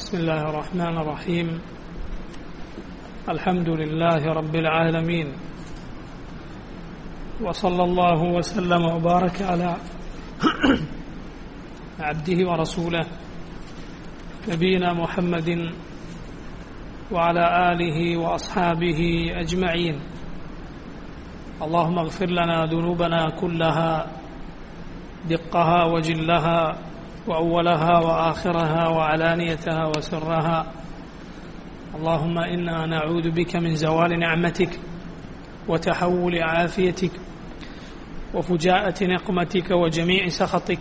بسم الله الرحمن الرحيم الحمد لله رب العالمين وصلى الله وسلم وبارك على عبده ورسوله نبينا محمد وعلى اله واصحابه اجمعين اللهم اغفر لنا ذنوبنا كلها دقها وجلها واولها واخرها وعلانيتها وسرها اللهم انا نعوذ بك من زوال نعمتك وتحول عافيتك وفجاءه نقمتك وجميع سخطك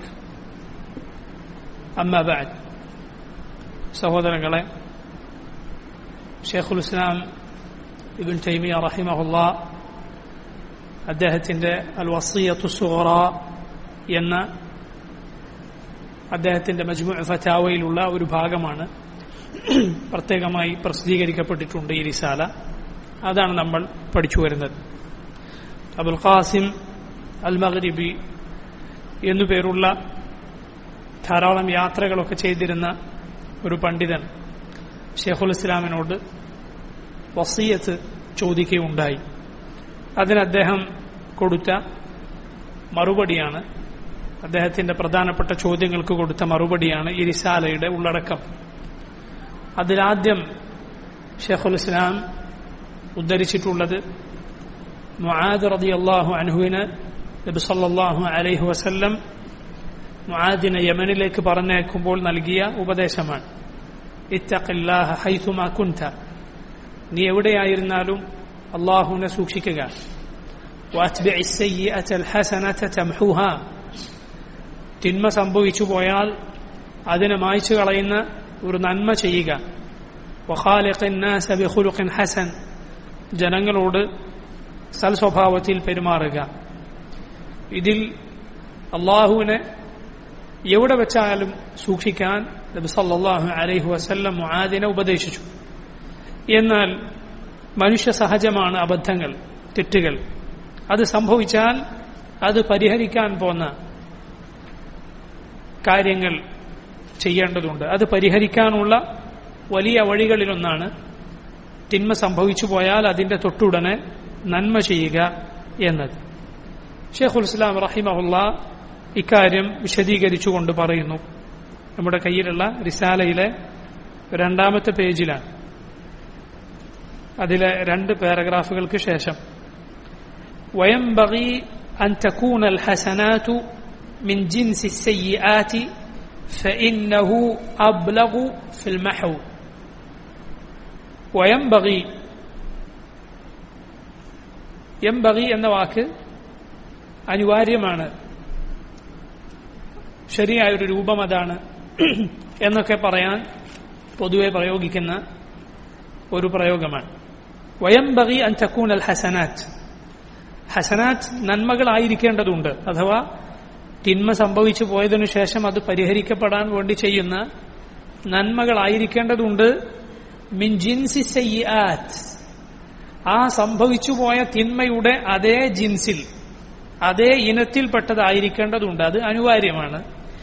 اما بعد സഹോദരങ്ങളെ ഷേഖുൽ ഇസ്ലാം ഇബിൻ തൈമിയ റഹിമഹുല്ല അദ്ദേഹത്തിന്റെ അൽ വസിയത്തു സുഹറ എന്ന അദ്ദേഹത്തിന്റെ മജ്മു ഫറ്റാവയിലുള്ള ഒരു ഭാഗമാണ് പ്രത്യേകമായി പ്രസിദ്ധീകരിക്കപ്പെട്ടിട്ടുണ്ട് ഈ റിസാല അതാണ് നമ്മൾ പഠിച്ചു വരുന്നത് അബുൽ ഖാസിം അൽ മഗ്രിബി എന്നു പേരുള്ള ധാരാളം യാത്രകളൊക്കെ ചെയ്തിരുന്ന ഒരു പണ്ഡിതൻ ഷെയ്ഖുൽ ഇസ്ലാമിനോട് വസീയത്ത് ചോദിക്കുകയുണ്ടായി അതിന് അദ്ദേഹം കൊടുത്ത മറുപടിയാണ് അദ്ദേഹത്തിന്റെ പ്രധാനപ്പെട്ട ചോദ്യങ്ങൾക്ക് കൊടുത്ത മറുപടിയാണ് ഈ റിസാലയുടെ ഉള്ളടക്കം അതിലാദ്യം ഷെയ്ഖുൽ ഇസ്ലാം ഉദ്ധരിച്ചിട്ടുള്ളത് മുആദ് റളിയല്ലാഹു അൻഹുവിന് നബി സല്ലല്ലാഹു അലൈഹി വസല്ലം മുആദിനെ യമനിലേക്ക് പറഞ്ഞേക്കുമ്പോൾ നൽകിയ ഉപദേശമാണ് ഇത്തഖില്ലാഹ ഹൈസുമാ കുൻത നീ എവിടെയായിരുന്നാലും അള്ളാഹുവിനെ സൂക്ഷിക്കുക واتبع السيئة الحسنة تمحوها തിന്മ സംഭവിച്ചു പോയാൽ അതിനെ മായ്ച്ചു കളയുന്ന ഒരു നന്മ ചെയ്യുക വഖാലിഖിൻ ഹസൻ ജനങ്ങളോട് സൽസ്വഭാവത്തിൽ പെരുമാറുക ഇതിൽ അള്ളാഹുവിനെ എവിടെ വെച്ചാലും സൂക്ഷിക്കാൻ നബി സല്ലല്ലാഹു അലൈഹി വസല്ലം മുആദിനെ ഉപദേശിച്ചു എന്നാൽ മനുഷ്യ സഹജമാണ് അബദ്ധങ്ങൾ തെറ്റുകൾ അത് സംഭവിച്ചാൽ അത് പരിഹരിക്കാൻ പോന്ന കാര്യങ്ങൾ ചെയ്യേണ്ടതുണ്ട് അത് പരിഹരിക്കാനുള്ള വലിയ വഴികളിലൊന്നാണ് തിന്മ സംഭവിച്ചു പോയാൽ അതിന്റെ തൊട്ടുടനെ നന്മ ചെയ്യുക എന്നത് ഷെയ്ഖുൽ ഇസ്ലാം റഹിമഹുല്ല ഇക്കാര്യം വിശദീകരിച്ചുകൊണ്ട് പറയുന്നു നമ്മുടെ കയ്യിലുള്ള റിസാലയിലെ രണ്ടാമത്തെ പേജിലാണ് അതിലെ രണ്ട് പാരഗ്രാഫുകൾക്ക് ശേഷം وينبغي أن تكون الحسنات من جنس السيئات فإنه أبلغ في المحو وينبغي ينبغي എന്ന വാക്ക് അനിവാര്യമാണ് ശരിയായ ഒരു രൂപം അതാണ് എന്നൊക്കെ പറയാൻ പൊതുവെ പ്രയോഗിക്കുന്ന ഒരു പ്രയോഗമാണ് വയംബഗി അൻ തക്കൂൻ അൽ ഹസനാറ്റ് ഹസനാറ്റ് നന്മകളായിരിക്കേണ്ടതുണ്ട് അഥവാ തിന്മ സംഭവിച്ചു പോയതിനു ശേഷം അത് പരിഹരിക്കപ്പെടാൻ വേണ്ടി ചെയ്യുന്ന നന്മകളായിരിക്കേണ്ടതുണ്ട് മിൻ ജിൻസി സയ്യാത്ത് ആ സംഭവിച്ചു പോയ തിന്മയുടെ അതേ ജിൻസിൽ അതേ ഇനത്തിൽപ്പെട്ടതായിരിക്കേണ്ടതുണ്ട് അത് അനിവാര്യമാണ്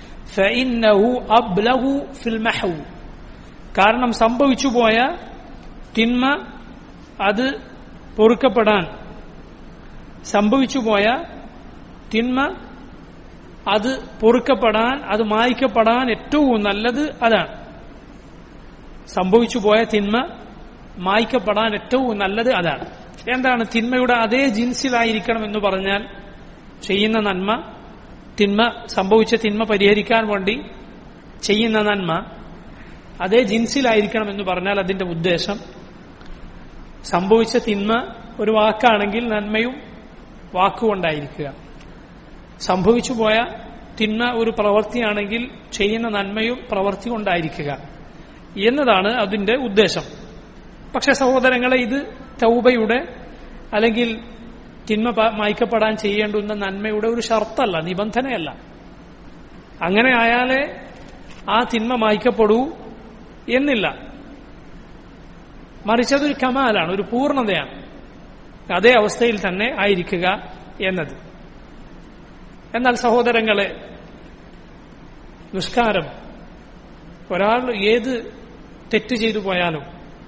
കാരണം സംഭവിച്ചു പോയ തിന്മ അത് പൊറുക്കപ്പെടാൻ സംഭവിച്ചു പോയ തിന്മ അത് പൊറുക്കപ്പെടാൻ അത് മായ്ക്കപ്പെടാൻ ഏറ്റവും നല്ലത് അതാണ് സംഭവിച്ചു പോയ തിന്മ മായ്ക്കപ്പെടാൻ ഏറ്റവും നല്ലത് അതാണ് എന്താണ് തിന്മയുടെ അതേ ജിൻസിലായിരിക്കണം എന്ന് പറഞ്ഞാൽ ചെയ്യുന്ന നന്മ തിന്മ സംഭവിച്ച തിന്മ പരിഹരിക്കാൻ വേണ്ടി ചെയ്യുന്ന നന്മ അതേ ജിൻസിലായിരിക്കണം എന്ന് പറഞ്ഞാൽ അതിന്റെ ഉദ്ദേശം സംഭവിച്ച തിന്മ ഒരു വാക്കാണെങ്കിൽ നന്മയും വാക്കുകൊണ്ടായിരിക്കുക സംഭവിച്ചു പോയ തിന്മ ഒരു പ്രവൃത്തിയാണെങ്കിൽ ചെയ്യുന്ന നന്മയും പ്രവൃത്തി കൊണ്ടായിരിക്കുക എന്നതാണ് അതിന്റെ ഉദ്ദേശം പക്ഷെ സഹോദരങ്ങളെ ഇത് തൗബയുടെ അല്ലെങ്കിൽ തിന്മ മായ്ക്കപ്പെടാൻ ചെയ്യേണ്ടുന്ന നന്മയുടെ ഒരു ഷർത്തല്ല നിബന്ധനയല്ല അങ്ങനെ ആയാലേ ആ തിന്മ മായ്ക്കപ്പെടൂ എന്നില്ല മറിച്ച് അതൊരു കമാലാണ് ഒരു പൂർണ്ണതയാണ് അതേ അവസ്ഥയിൽ തന്നെ ആയിരിക്കുക എന്നത് എന്നാൽ സഹോദരങ്ങളെ നിസ്കാരം ഒരാൾ ഏത് തെറ്റ് ചെയ്തു പോയാലും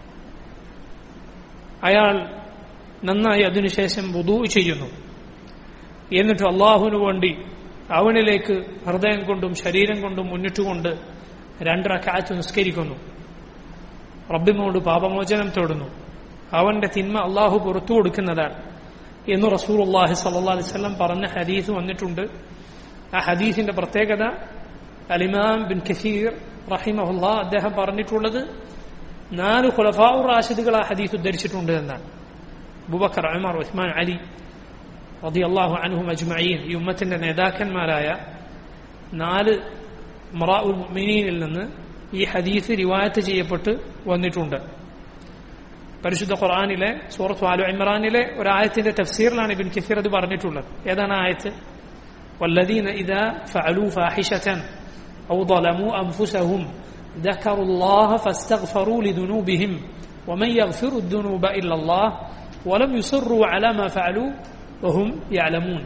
അയാൾ നന്നായി അതിനുശേഷം വുദൂ ചെയ്യുന്നു എന്നിട്ട് അള്ളാഹുവിനു വേണ്ടി അവനിലേക്ക് ഹൃദയം കൊണ്ടും ശരീരം കൊണ്ടും മുന്നിട്ടുകൊണ്ട് രണ്ടറക്കാറ്റ് നിസ്കരിക്കുന്നു റബ്ബിനോട് പാപമോചനം തേടുന്നു അവന്റെ തിന്മ അള്ളാഹു പുറത്തു കൊടുക്കുന്നതാണ് എന്ന് റസൂൽ അള്ളാഹി സല്ലാ അലിസ്ലം പറഞ്ഞ ഹദീസ് വന്നിട്ടുണ്ട് ആ ഹദീസിന്റെ പ്രത്യേകത അലിമാം ബിൻ ഖസീർ റഹിമഹുല്ല അദ്ദേഹം പറഞ്ഞിട്ടുള്ളത് നാല് ഖുലഫാഉർ റാഷിദുകൾ ആ ഹദീസ് ഉദ്ധരിച്ചിട്ടുണ്ട് എന്നാണ് ബുബക്കർ ഉമർ ഉസ്മാൻ അലി റതി അള്ളാഹു അൻഹും അജ്മഈൻ ഈ ഉമ്മത്തിന്റെ നേതാക്കന്മാരായ നാല് മറാഉൽ മുഅ്മിനീനിൽ നിന്ന് ഈ ഹദീസ് റിവായത്ത് ചെയ്യപ്പെട്ട് വന്നിട്ടുണ്ട് പരിശുദ്ധ ഖുർആാനിലെ സൂറത്ത് ആലു ഇമ്രാനിലെ ഒരായത്തിന്റെ തഫ്സീറിലാണ് ഇബിൻ കസീർ അത് പറഞ്ഞിട്ടുള്ളത് ഏതാണ് ആയത്ത് والذين إذا فعلوا فاحشة أو ظلموا أنفسهم ذكروا الله فاستغفروا لذنوبهم ومن يغفر الذنوب إلا الله ولم يصروا على ما فعلوا وهم يعلمون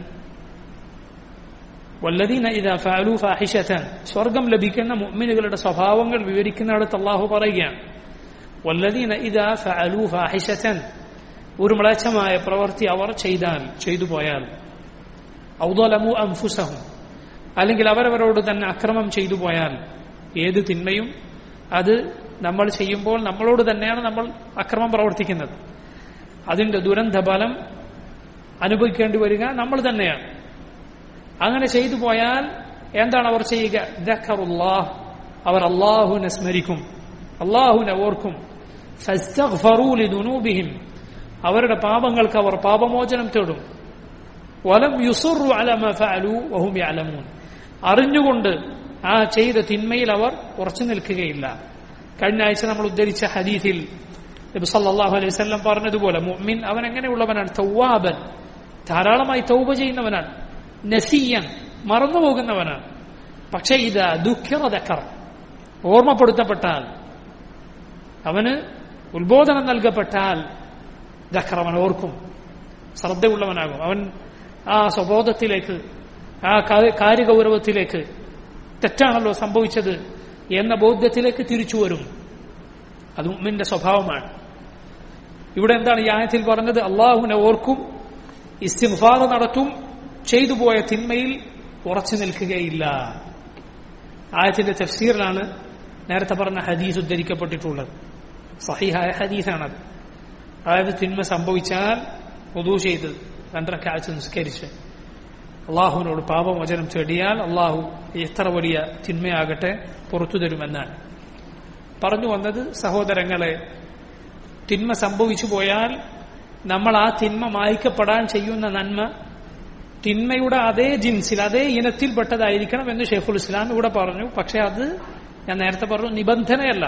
വല്ലദീന ഇദാ ഫഅലു ഫാഹിഷതൻ സ്വർഗം ലഭിക്കുന്ന മുഅ്മിനുകളുടെ സ്വഭാവങ്ങൾ വിവരിക്കുന്നിടത്ത് അള്ളാഹു പറയുകയാണ് വല്ലദീന ഇദാ ഫഅലു ഫാഹിഷതൻ ഒരു മ്ലേച്ഛമായ പ്രവൃത്തി അവർ ചെയ്താൽ ചെയ്തു പോയാൽ ഔദലമു അംഫുസഹും അല്ലെങ്കിൽ അവരവരോട് തന്നെ അക്രമം ചെയ്തു പോയാൽ ഏത് തിന്മയും അത് നമ്മൾ ചെയ്യുമ്പോൾ നമ്മളോട് തന്നെയാണ് നമ്മൾ അക്രമം പ്രവർത്തിക്കുന്നത് അതിന്റെ ദുരന്ത ഫലം അനുഭവിക്കേണ്ടി വരിക നമ്മൾ തന്നെയാണ് അങ്ങനെ ചെയ്തു പോയാൽ എന്താണ് അവർ ചെയ്യുക ദഖറുല്ലാഹ് അവർ അള്ളാഹുവിനെ സ്മരിക്കും അള്ളാഹുവിനെ ഓർക്കും ദുനൂബിഹിം അവരുടെ പാപങ്ങൾക്ക് അവർ പാപമോചനം തേടും വലം യുസുറു അലമ ഫഅലു വഹും യഅലമൂൻ അറിഞ്ഞുകൊണ്ട് ആ ചെയ്ത തിന്മയിൽ അവർ ഉറച്ചു നിൽക്കുകയില്ല കഴിഞ്ഞ ആഴ്ച നമ്മൾ ഉദ്ധരിച്ച ഹദീസിൽ നബി സല്ലല്ലാഹു അലൈഹി വസല്ലം പറഞ്ഞതുപോലെ മുഅ്മിൻ അവൻ എങ്ങനെയുള്ളവനാണ് തൗവാബൻ ധാരാളമായി തൗബ ചെയ്യുന്നവനാണ് നസിയൻ മറന്നുപോകുന്നവനാണ് പക്ഷെ ഇത് ദുഃഖിറതക്കർ ഓർമ്മപ്പെടുത്തപ്പെട്ടാൽ അവന് ഉത്ബോധനം നൽകപ്പെട്ടാൽ ദക്കർ അവൻ ഓർക്കും ശ്രദ്ധയുള്ളവനാകും അവൻ ആ സ്വബോധത്തിലേക്ക് ആ കാര്യഗൗരവത്തിലേക്ക് തെറ്റാണല്ലോ സംഭവിച്ചത് എന്ന ബോധ്യത്തിലേക്ക് തിരിച്ചു വരും അത് ഉമ്മിന്റെ സ്വഭാവമാണ് ഇവിടെ എന്താണ് ഈ ആയത്തിൽ പറഞ്ഞത് അള്ളാഹുവിനെ ഓർക്കും ഇസ്തിഫാർ നടത്തും ചെയ്തു പോയ തിന്മയിൽ ഉറച്ചു നിൽക്കുകയില്ല ആയത്തിന്റെ തഫ്സീറിലാണ് നേരത്തെ പറഞ്ഞ ഹദീസ് ഉദ്ധരിക്കപ്പെട്ടിട്ടുള്ളത് സഹിഹായ ഹദീസാണത് അതായത് തിന്മ സംഭവിച്ചാൽ പൊതു ചെയ്ത് രണ്ടരക്കാഴ്ച നിസ്കരിച്ച് അള്ളാഹുവിനോട് പാപമോചനം തേടിയാൽ അള്ളാഹു എത്ര വലിയ തിന്മയാകട്ടെ പുറത്തു തരുമെന്നാണ് പറഞ്ഞു വന്നത് സഹോദരങ്ങളെ തിന്മ സംഭവിച്ചു പോയാൽ നമ്മൾ ആ തിന്മ മായ്ക്കപ്പെടാൻ ചെയ്യുന്ന നന്മ തിന്മയുടെ അതേ ജിൻസിൽ അതേ ഇനത്തിൽപ്പെട്ടതായിരിക്കണം എന്ന് ഷെയ്ഖുൽ ഇസ്ലാം ഇവിടെ പറഞ്ഞു പക്ഷെ അത് ഞാൻ നേരത്തെ പറഞ്ഞു നിബന്ധനയല്ല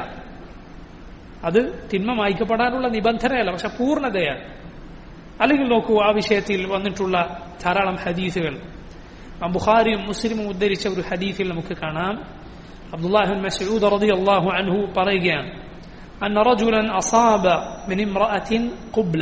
അത് തിന്മ മായ്ക്കപ്പെടാനുള്ള നിബന്ധനയല്ല പക്ഷെ പൂർണ്ണതയാണ് അല്ലെങ്കിൽ നോക്കൂ ആ വിഷയത്തിൽ വന്നിട്ടുള്ള ധാരാളം ഹദീസുകൾ ബുഖാരിയും മുസ്ലിമും ഉദ്ധരിച്ച ഒരു ഹദീസിൽ നമുക്ക് കാണാം അബ്ദുല്ലാഹിൻ മസൂദ് റളിയല്ലാഹു അൻഹു പറയുകയാണ് അന്ന റജുലൻ അസാബ മിൻ ഇംറഅത്തിൻ ഖുബ്ല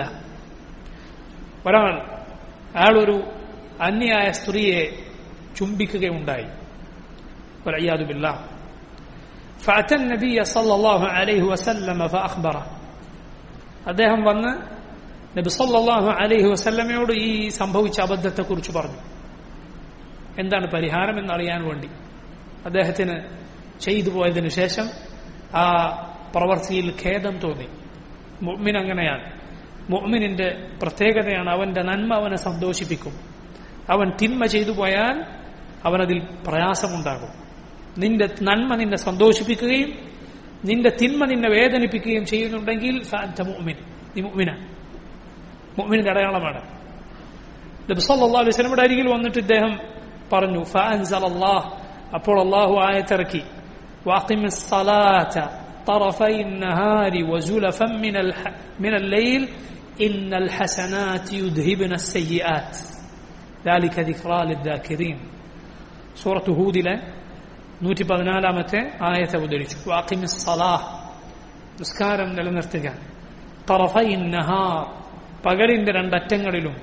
ഒരാൾ അയാൾ ഒരു അന്യായ സ്ത്രീയെ ചുംബിക്കുകയുണ്ടായി والعياذ بالله فأتى النبي صلى الله عليه وسلم فأخبره അദ്ദേഹം വന്ന് നബി സല്ലല്ലാഹു അലൈഹി വസല്ലമയോട് ഈ സംഭവിച്ച അബദ്ധത്തെക്കുറിച്ച് പറഞ്ഞു എന്താണ് പരിഹാരം എന്നറിയാൻ വേണ്ടി അദ്ദേഹത്തിന് ചെയ്തു പോയതിനു ശേഷം ആ പ്രവർത്തിയിൽ ഖേദം തോന്നി മുഅ്മിൻ അങ്ങനെയാണ് മുഅ്മിനിന്റെ പ്രത്യേകതയാണ് അവന്റെ നന്മ അവനെ സന്തോഷിപ്പിക്കും അവൻ തിന്മ ചെയ്തു പോയാൽ അവനതിൽ പ്രയാസമുണ്ടാകും നിന്റെ നന്മ നിന്നെ സന്തോഷിപ്പിക്കുകയും നിന്റെ തിന്മ നിന്നെ വേദനിപ്പിക്കുകയും ചെയ്യുന്നുണ്ടെങ്കിൽ ഫാൻത മുഅ്മിൻ നീ മുഅ്മിനാണ് മുഅ്മിനിന്റെ അടയാളമാണ് നബി സല്ലല്ലാഹു അലൈഹി വസല്ലമയുടെ അരികിൽ വന്നിട്ട് ഇദ്ദേഹം പറഞ്ഞു ഫഅൻസലല്ലാഹ് അപ്പോൾ അല്ലാഹു ആയത്തിറക്കി വാഖിമിസ് സ്വലാത طرفي النهار وزلفا من الح... من الليل إن الحسنات يذهبن السيئات ذلك ذكرى للذاكرين سورة هود له നൂറ്റി പതിനാലാമത്തെ ആയത്തെ ഉദ്ധരിച്ചു വാക്കിമിസ് സലാഹ് നിസ്കാരം നിലനിർത്തുക തറഫൈ നഹാർ പകലിന്റെ രണ്ടറ്റങ്ങളിലും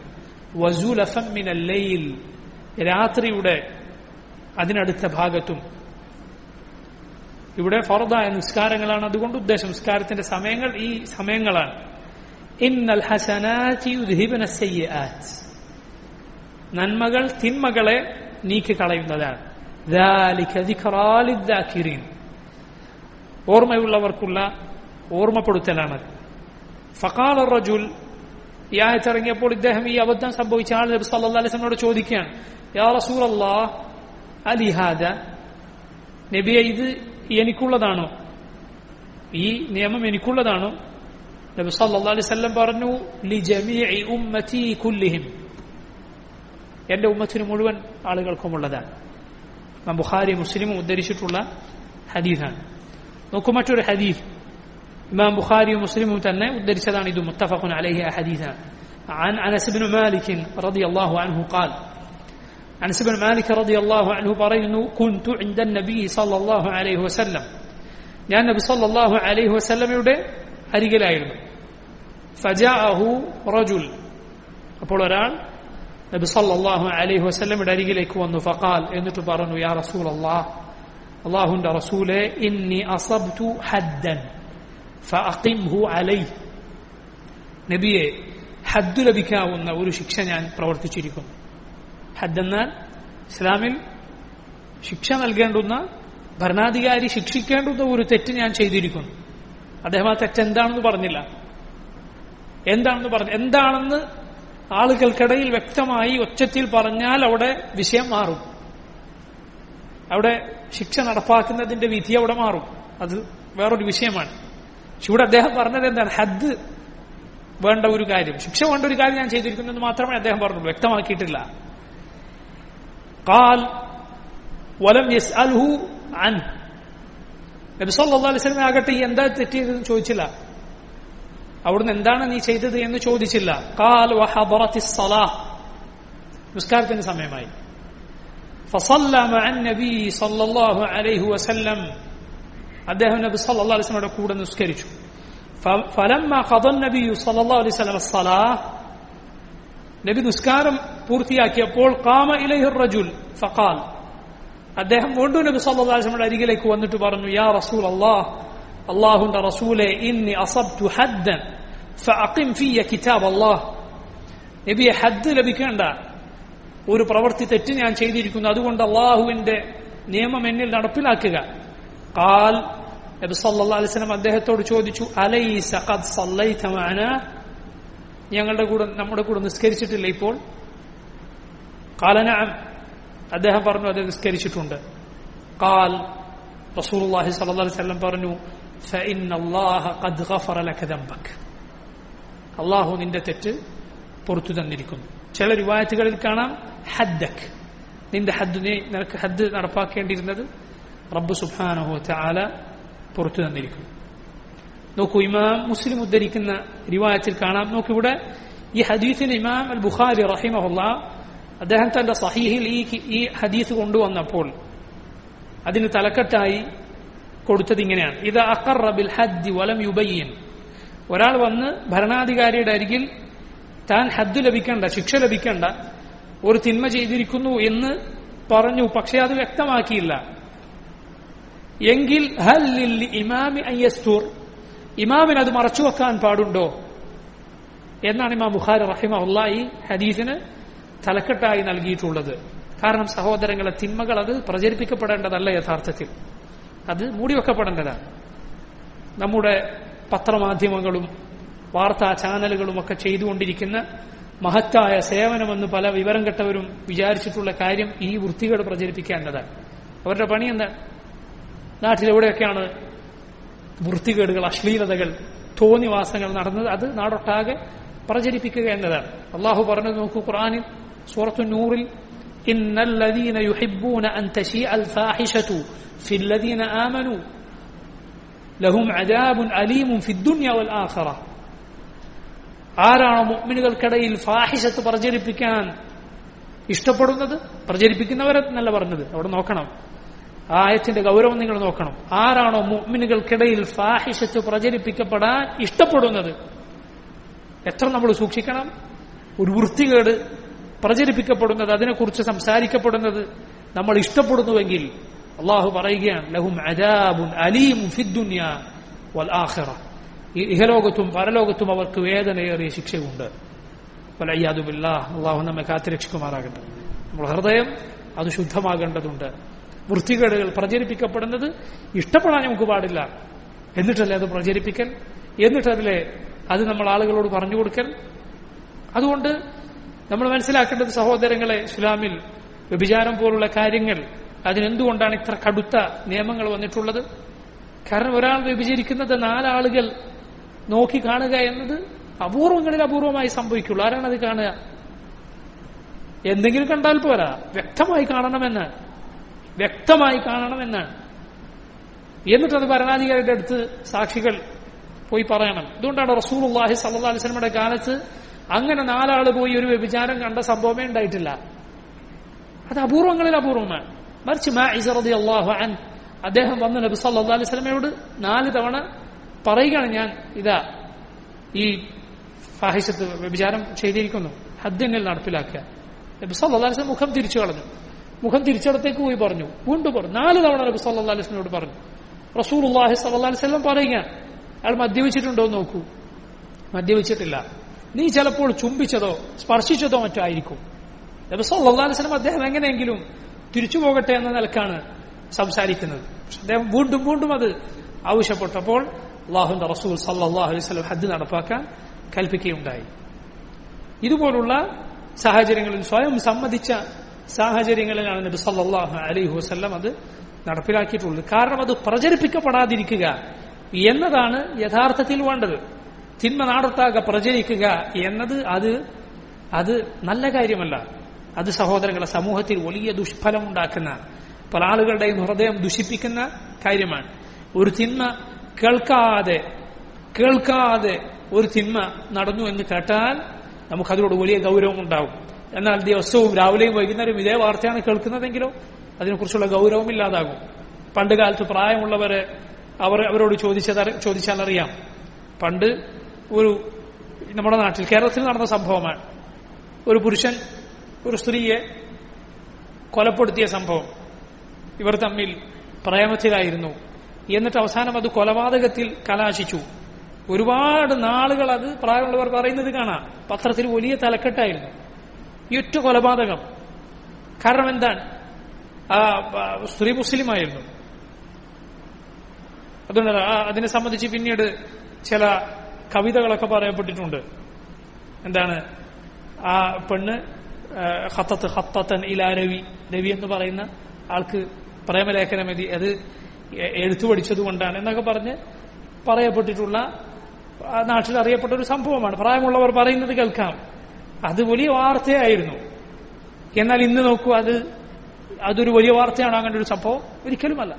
രാത്രിയുടെ അതിനടുത്ത ഭാഗത്തും ഇവിടെ ഫറദായ നിസ്കാരങ്ങളാണ് അതുകൊണ്ട് ഉദ്ദേശം നിസ്കാരത്തിന്റെ സമയങ്ങൾ ഈ സമയങ്ങളാണ് ഇന്നൽ ഹസനാത്തി യുദ്ഹിബന സയ്യാത്ത് നന്മകൾ തിന്മകളെ നീക്കിക്കളയുന്നതാണ് ذلك ذكرى للذاكرين ഓർമ്മയുള്ളവർക്കുള്ള ഓർമ്മപ്പെടുത്തലാണ് ഫക്കാൽ റജുൽ ഈ ആയത്തിറങ്ങിയപ്പോൾ ഇദ്ദേഹം ഈ അബദ്ധം സംഭവിച്ച ആൾ നബി സല്ലല്ലാഹു അലൈഹി വസല്ലമയോട് ചോദിക്കുകയാണ് യാ റസൂലല്ലാഹ് അലിഹാദ നബിയെ ഇത് എനിക്കുള്ളതാണോ ഈ നിയമം എനിക്കുള്ളതാണോ നബി സല്ലല്ലാഹു അലൈഹി വസല്ലം പറഞ്ഞു ലി ജമീഇ ഉമ്മതി കുല്ലിഹിം എന്റെ ഉമ്മത്തിന് മുഴുവൻ ആളുകൾക്കുമുള്ളതാണ് ഇമാം ബുഖാരി മുസ്ലിമും ഉദ്ധരിച്ചിട്ടുള്ള ഹദീസാണ് നോക്കൂ മറ്റൊരു ഹദീസ് ഇമാം ബുഖാരിയും മുസ്ലിമും തന്നെ ഉദ്ധരിച്ചതാണ് ഇത് മുത്തഫഖുൻ അലൈഹി ഹദീസാണ് عن أنس بن مالك رضي الله عنه قال أنس بن مالك رضي الله عنه പറയുന്നു كنت عند النبي صلى الله عليه وسلم ഞാൻ നബി സല്ലല്ലാഹു അലൈഹി വസല്ലമയുടെ അരികിലായിരുന്നു ഫജാഅഹു റജുൽ അപ്പോൾ ഒരാൾ നബി സല്ലല്ലാഹു അലൈഹി വസല്ലമയുടെ അരികിലേക്ക് വന്നു ഫഖാൽ എന്നിട്ട് പറഞ്ഞു യാ റസൂൽ അല്ലാഹ് അള്ളാഹുന്റെ റസൂലെ ഇന്നി അസബ്തു ഹദ്ദൻ ഫഅഖിംഹു അലൈഹി നബിയെ ഹദ്ദ് ലഭിക്കാവുന്ന ഒരു ശിക്ഷ ഞാൻ പ്രവർത്തിച്ചിരിക്കുന്നു ഹദ്ദ് എന്നാൽ ഇസ്ലാമിൽ ശിക്ഷ നൽകേണ്ടുന്ന ഭരണാധികാരി ശിക്ഷിക്കേണ്ടുന്ന ഒരു തെറ്റ് ഞാൻ ചെയ്തിരിക്കുന്നു അദ്ദേഹം ആ തെറ്റ് എന്താണെന്ന് പറഞ്ഞില്ല എന്താണെന്ന് പറഞ്ഞു എന്താണെന്ന് ആളുകൾക്കിടയിൽ വ്യക്തമായി ഒച്ചത്തിൽ പറഞ്ഞാൽ അവിടെ വിഷയം മാറും അവിടെ ശിക്ഷ നടപ്പാക്കുന്നതിന്റെ വിധി അവിടെ മാറും അത് വേറൊരു വിഷയമാണ് പക്ഷെ ഇവിടെ അദ്ദേഹം പറഞ്ഞത് എന്താണ് ഹദ് വേണ്ട ഒരു കാര്യം ശിക്ഷ വേണ്ട ഒരു കാര്യം ഞാൻ ചെയ്തിരിക്കുന്നു എന്ന് മാത്രമേ അദ്ദേഹം പറഞ്ഞുള്ളൂ വ്യക്തമാക്കിയിട്ടില്ല കാൽ വലം യസ് അൽഹു അൻ നബി സല്ലല്ലാഹു അലൈഹി വസല്ലം ആകട്ടെ ഈ എന്താ തെറ്റ് ചെയ്തതെന്ന് ചോദിച്ചില്ല അവിടുന്ന് എന്താണ് നീ ചെയ്തത് എന്ന് ചോദിച്ചില്ല കാൽ വഹബറത്തി സലാഹ് നിസ്കാരത്തിന് സമയമായി فصلى مع النبي صلى الله عليه وسلم അദ്ദേഹം നബി സല്ലല്ലാഹു അലൈഹി വസല്ലമയുടെ കൂടെ നിസ്കരിച്ചു فلما قضى النبي صلى الله عليه وسلم الصلاه നബി നിസ്കാരം പൂർത്തിയാക്കിയപ്പോൾ قام اليه الرجل فقال അദ്ദേഹം വീണ്ടും നബി സല്ലല്ലാഹു അലൈഹി വസല്ലമയുടെ അരികിലേക്ക് വന്നിട്ട് പറഞ്ഞു യാ റസൂൽ അല്ലാഹ് അള്ളാഹുന്റെ റസൂലെ ഇന്നി അസബ്തു ഹദ്ദൻ ഫഅഖിം ഫിയ കിതാബ് അല്ലാഹ് നബിയെ ഹദ്ദ് ലഭിക്കേണ്ട ഒരു പ്രവൃത്തി തെറ്റ് ഞാൻ ചെയ്തിരിക്കുന്നു അതുകൊണ്ട് അള്ളാഹുവിന്റെ നിയമം എന്നിൽ നടപ്പിലാക്കുക കാൽ നബി സല്ലല്ലാഹു അലൈഹി വസല്ലം അദ്ദേഹത്തോട് ചോദിച്ചു അലൈസ ഖദ് സല്ലൈത മഅന ഞങ്ങളുടെ കൂടെ നമ്മുടെ കൂടെ നിസ്കരിച്ചിട്ടില്ല ഇപ്പോൾ കാല നഅം അദ്ദേഹം പറഞ്ഞു അത് നിസ്കരിച്ചിട്ടുണ്ട് കാൽ റസൂലുള്ളാഹി സ്വല്ലല്ലാഹു അലൈഹി വസല്ലം പറഞ്ഞു فإن الله قد غفر لك ذنبك അള്ളാഹു നിന്റെ തെറ്റ് പുറത്തു തന്നിരിക്കുന്നു ചില റിവായത്തുകളിൽ കാണാം ഹദ്ദക് നിന്റെ ഹദ് നീ നിനക്ക് ഹദ് നടപ്പാക്കേണ്ടിയിരുന്നത് റബ്ബ് സുബ്ഹാനഹു തആല പുറത്തു തന്നിരിക്കുന്നു നോക്കൂ ഇമാം മുസ്ലിം ഉദ്ധരിക്കുന്ന റിവായത്തിൽ കാണാം നോക്കൂ ഇവിടെ ഈ ഹദീസിന് ഇമാം അൽ ബുഖാരി റഹിമഹുല്ല അദ്ദേഹം തന്റെ സഹീഹിൽ ഈ ഈ ഹദീസ് കൊണ്ടുവന്നപ്പോൾ അതിന് തലക്കെട്ടായി കൊടുത്തത് ഇങ്ങനെയാണ് ഇത് അഖറ ബിൽ ഹദ്ദി വലം യുബയ്യൻ ഒരാൾ വന്ന് ഭരണാധികാരിയുടെ അരികിൽ താൻ ഹദ്ദ് ലഭിക്കേണ്ട ശിക്ഷ ലഭിക്കേണ്ട ഒരു തിന്മ ചെയ്തിരിക്കുന്നു എന്ന് പറഞ്ഞു പക്ഷെ അത് വ്യക്തമാക്കിയില്ല എങ്കിൽ ഹൽ ലിൽ ഇമാമി അയ്യസ്തൂർ ഇമാമിന് അത് മറച്ചുവെക്കാൻ പാടുണ്ടോ എന്നാണ് ഇമാം ബുഖാരി റഹിമഹുല്ല ഈ ഹദീസിന് തലക്കെട്ടായി നൽകിയിട്ടുള്ളത് കാരണം സഹോദരങ്ങളെ തിന്മകൾ അത് പ്രചരിപ്പിക്കപ്പെടേണ്ടതല്ല യഥാർത്ഥത്തിൽ അത് മൂടിവെക്കപ്പെടേണ്ടതാണ് നമ്മുടെ പത്രമാധ്യമങ്ങളും വാർത്താ ചാനലുകളും ഒക്കെ ചെയ്തുകൊണ്ടിരിക്കുന്ന മഹത്തായ സേവനമെന്ന് പല വിവരം കെട്ടവരും വിചാരിച്ചിട്ടുള്ള കാര്യം ഈ വൃത്തികേട് പ്രചരിപ്പിക്കുക എന്നതാണ് അവരുടെ പണി എന്താണ് നാട്ടിലെവിടെയൊക്കെയാണ് വൃത്തികേടുകൾ അശ്ലീലതകൾ തോന്നിവാസങ്ങൾ നടന്നത് അത് നാടൊട്ടാകെ പ്രചരിപ്പിക്കുക എന്നതാണ് അള്ളാഹു പറഞ്ഞത് നോക്കൂ ഖുർആനിൽ സൂറത്തു നൂറിൽ إن الذين يحبون أن تشيع الفاحشة في الذين آمنوا لهم عذاب أليم في الدنيا والآخرة ആരാണോ മുഅ്മിനുകൾക്കിടയിൽ ഫാഹിഷത്ത് പ്രചരിപ്പിക്കാൻ ഇഷ്ടപ്പെടുന്നത് പ്രചരിപ്പിക്കുന്നവരെന്നല്ല പറഞ്ഞത് അവിടെ നോക്കണം ആയത്തിന്റെ ഗൗരവം നിങ്ങൾ നോക്കണം ആരാണോ മുഅ്മിനുകൾക്കിടയിൽ ഫാഹിഷത്ത് പ്രചരിപ്പിക്കപ്പെടാൻ ഇഷ്ടപ്പെടുന്നത് എത്ര നമ്മൾ സൂക്ഷിക്കണം ഒരു വൃത്തികേട് പ്രചരിപ്പിക്കപ്പെടുന്നത് അതിനെക്കുറിച്ച് സംസാരിക്കപ്പെടുന്നത് നമ്മൾ ഇഷ്ടപ്പെടുന്നുവെങ്കിൽ അള്ളാഹു പറയുകയാണ് ലഹും അജാബുൻ അലീമും ഫിദ്ദുന്യ വൽ ആഖിറ ഈ ഇഹലോകത്തും പരലോകത്തും അവർക്ക് വേദനയേറിയ ശിക്ഷയുണ്ട് വലയ്യാദുബില്ല അള്ളാഹു നമ്മെ കാത്തുരക്ഷിക്കുമാറാകട്ടെ നമ്മുടെ ഹൃദയം അത് ശുദ്ധമാകേണ്ടതുണ്ട് വൃത്തികേടുകൾ പ്രചരിപ്പിക്കപ്പെടുന്നത് ഇഷ്ടപ്പെടാൻ നമുക്ക് പാടില്ല എന്നിട്ടല്ലേ അത് പ്രചരിപ്പിക്കൽ എന്നിട്ടതിലെ അത് നമ്മൾ ആളുകളോട് പറഞ്ഞു കൊടുക്കൽ അതുകൊണ്ട് നമ്മൾ മനസ്സിലാക്കേണ്ടത് സഹോദരങ്ങളെ ഇസ്ലാമിൽ വ്യഭിചാരം പോലുള്ള കാര്യങ്ങൾ അതിനെന്തുകൊണ്ടാണ് ഇത്ര കടുത്ത നിയമങ്ങൾ വന്നിട്ടുള്ളത് കാരണം ഒരാൾ വ്യഭിചരിക്കുന്നത് നാലാളുകൾ നോക്കി കാണുക എന്നത് അപൂർവങ്ങളിൽ അപൂർവമായി സംഭവിക്കുള്ളൂ ആരാണ് അത് കാണുക എന്തെങ്കിലും കണ്ടാൽ പോരാ വ്യക്തമായി കാണണമെന്ന് വ്യക്തമായി കാണണമെന്നാണ് എന്നിട്ടത് ഭരണാധികാരിയുടെ അടുത്ത് സാക്ഷികൾ പോയി പറയണം ഇതുകൊണ്ടാണ് റസൂൽ അള്ളാഹി സല്ലാ അലിസ്ലമയുടെ കാലത്ത് അങ്ങനെ നാലാള് പോയി ഒരു വ്യഭിചാരം കണ്ട സംഭവമേ ഉണ്ടായിട്ടില്ല അത് അപൂർവങ്ങളിൽ അപൂർവമാണ് മറിച്ച് മാഇസറതി അള്ളാഹു അൻ അദ്ദേഹം വന്ന് നബി സല്ലാ അലൈഹി സ്വലമയോട് നാല് തവണ പറയുകയാണ് ഞാൻ ഇതാ ഈ ഫാഹിഷത്ത് വ്യഭിചാരം ചെയ്തിരിക്കുന്നു ഹദ്ദിനിൽ നടപ്പിലാക്കുക നബി സല്ലാ അലൈഹി സ്വലം മുഖം തിരിച്ചു കളഞ്ഞു മുഖം തിരിച്ചിടത്തേക്ക് പോയി പറഞ്ഞു വീണ്ടും പറഞ്ഞു നാല് തവണ നബി സല്ലാ അലൈഹി സ്വലമോട് പറഞ്ഞു റസൂൽ അള്ളാഹി സല്ലാ അലൈഹി സ്വലം പറയുകയാണ് അയാൾ മദ്യപിച്ചിട്ടുണ്ടോ എന്ന് നോക്കൂ മദ്യപിച്ചിട്ടില്ല നീ ചിലപ്പോൾ ചുംബിച്ചതോ സ്പർശിച്ചതോ മറ്റോ ആയിരിക്കും നബി സല്ലാ അലൈഹി സ്വലം അദ്ദേഹം എങ്ങനെയെങ്കിലും തിരിച്ചു പോകട്ടെ എന്ന നിലക്കാണ് സംസാരിക്കുന്നത് പക്ഷെ അദ്ദേഹം വീണ്ടും വീണ്ടും അത് ആവശ്യപ്പെട്ടപ്പോൾ അള്ളാഹുന്റെ റസൂൽ സല്ലാഹു അലൈഹി സ്വലം ഹദ് നടപ്പാക്കാൻ കൽപ്പിക്കുകയുണ്ടായി ഇതുപോലുള്ള സാഹചര്യങ്ങളിൽ സ്വയം സമ്മതിച്ച സാഹചര്യങ്ങളിലാണ് നബി സല്ലാഹു അലൈഹി വസ്ല്ലം അത് നടപ്പിലാക്കിയിട്ടുള്ളത് കാരണം അത് പ്രചരിപ്പിക്കപ്പെടാതിരിക്കുക എന്നതാണ് യഥാർത്ഥത്തിൽ വേണ്ടത് തിന്മ നാടൊട്ടാകെ പ്രചരിക്കുക എന്നത് അത് അത് നല്ല കാര്യമല്ല അത് സഹോദരങ്ങളെ സമൂഹത്തിൽ വലിയ ദുഷ്ഫലം ഉണ്ടാക്കുന്ന പല ആളുകളുടെയും ഹൃദയം ദുഷിപ്പിക്കുന്ന കാര്യമാണ് ഒരു തിന്മ കേൾക്കാതെ കേൾക്കാതെ ഒരു തിന്മ നടന്നു എന്ന് കേട്ടാൽ നമുക്കതിനോട് വലിയ ഗൗരവം ഉണ്ടാവും എന്നാൽ ദിവസവും രാവിലെയും വൈകുന്നേരം ഇതേ വാർത്തയാണ് കേൾക്കുന്നതെങ്കിലോ അതിനെക്കുറിച്ചുള്ള ഗൗരവം ഇല്ലാതാകും പണ്ട് കാലത്ത് പ്രായമുള്ളവരെ അവർ അവരോട് ചോദിച്ചത് ചോദിച്ചാൽ അറിയാം പണ്ട് ഒരു നമ്മുടെ നാട്ടിൽ കേരളത്തിൽ നടന്ന സംഭവമാണ് ഒരു പുരുഷൻ ഒരു സ്ത്രീയെ കൊലപ്പെടുത്തിയ സംഭവം ഇവർ തമ്മിൽ പ്രേമത്തിലായിരുന്നു എന്നിട്ട് അവസാനം അത് കൊലപാതകത്തിൽ കലാശിച്ചു ഒരുപാട് നാളുകൾ അത് പ്രായമുള്ളവർ പറയുന്നത് കാണാം പത്രത്തിൽ വലിയ തലക്കെട്ടായിരുന്നു ഈ ഒറ്റ കൊലപാതകം കാരണം എന്താണ് ആ സ്ത്രീ മുസ്ലിമായിരുന്നു അതുകൊണ്ട് അതിനെ സംബന്ധിച്ച് പിന്നീട് ചില കവിതകളൊക്കെ പറയപ്പെട്ടിട്ടുണ്ട് എന്താണ് ആ പെണ്ണ് ഹത്തത്ത് ഹത്തത്തൻ ഇലാ രവി രവി എന്ന് പറയുന്ന ആൾക്ക് പ്രേമലേഖനം എഴുതി അത് എഴുത്തു പഠിച്ചതുകൊണ്ടാണ് എന്നൊക്കെ പറഞ്ഞ് പറയപ്പെട്ടിട്ടുള്ള നാട്ടിൽ അറിയപ്പെട്ട ഒരു സംഭവമാണ് പ്രായമുള്ളവർ പറയുന്നത് കേൾക്കാം അത് വലിയ വാർത്തയായിരുന്നു എന്നാൽ ഇന്ന് നോക്കൂ അത് അതൊരു വലിയ വാർത്തയാണ് അങ്ങനെ ഒരു സംഭവം ഒരിക്കലുമല്ല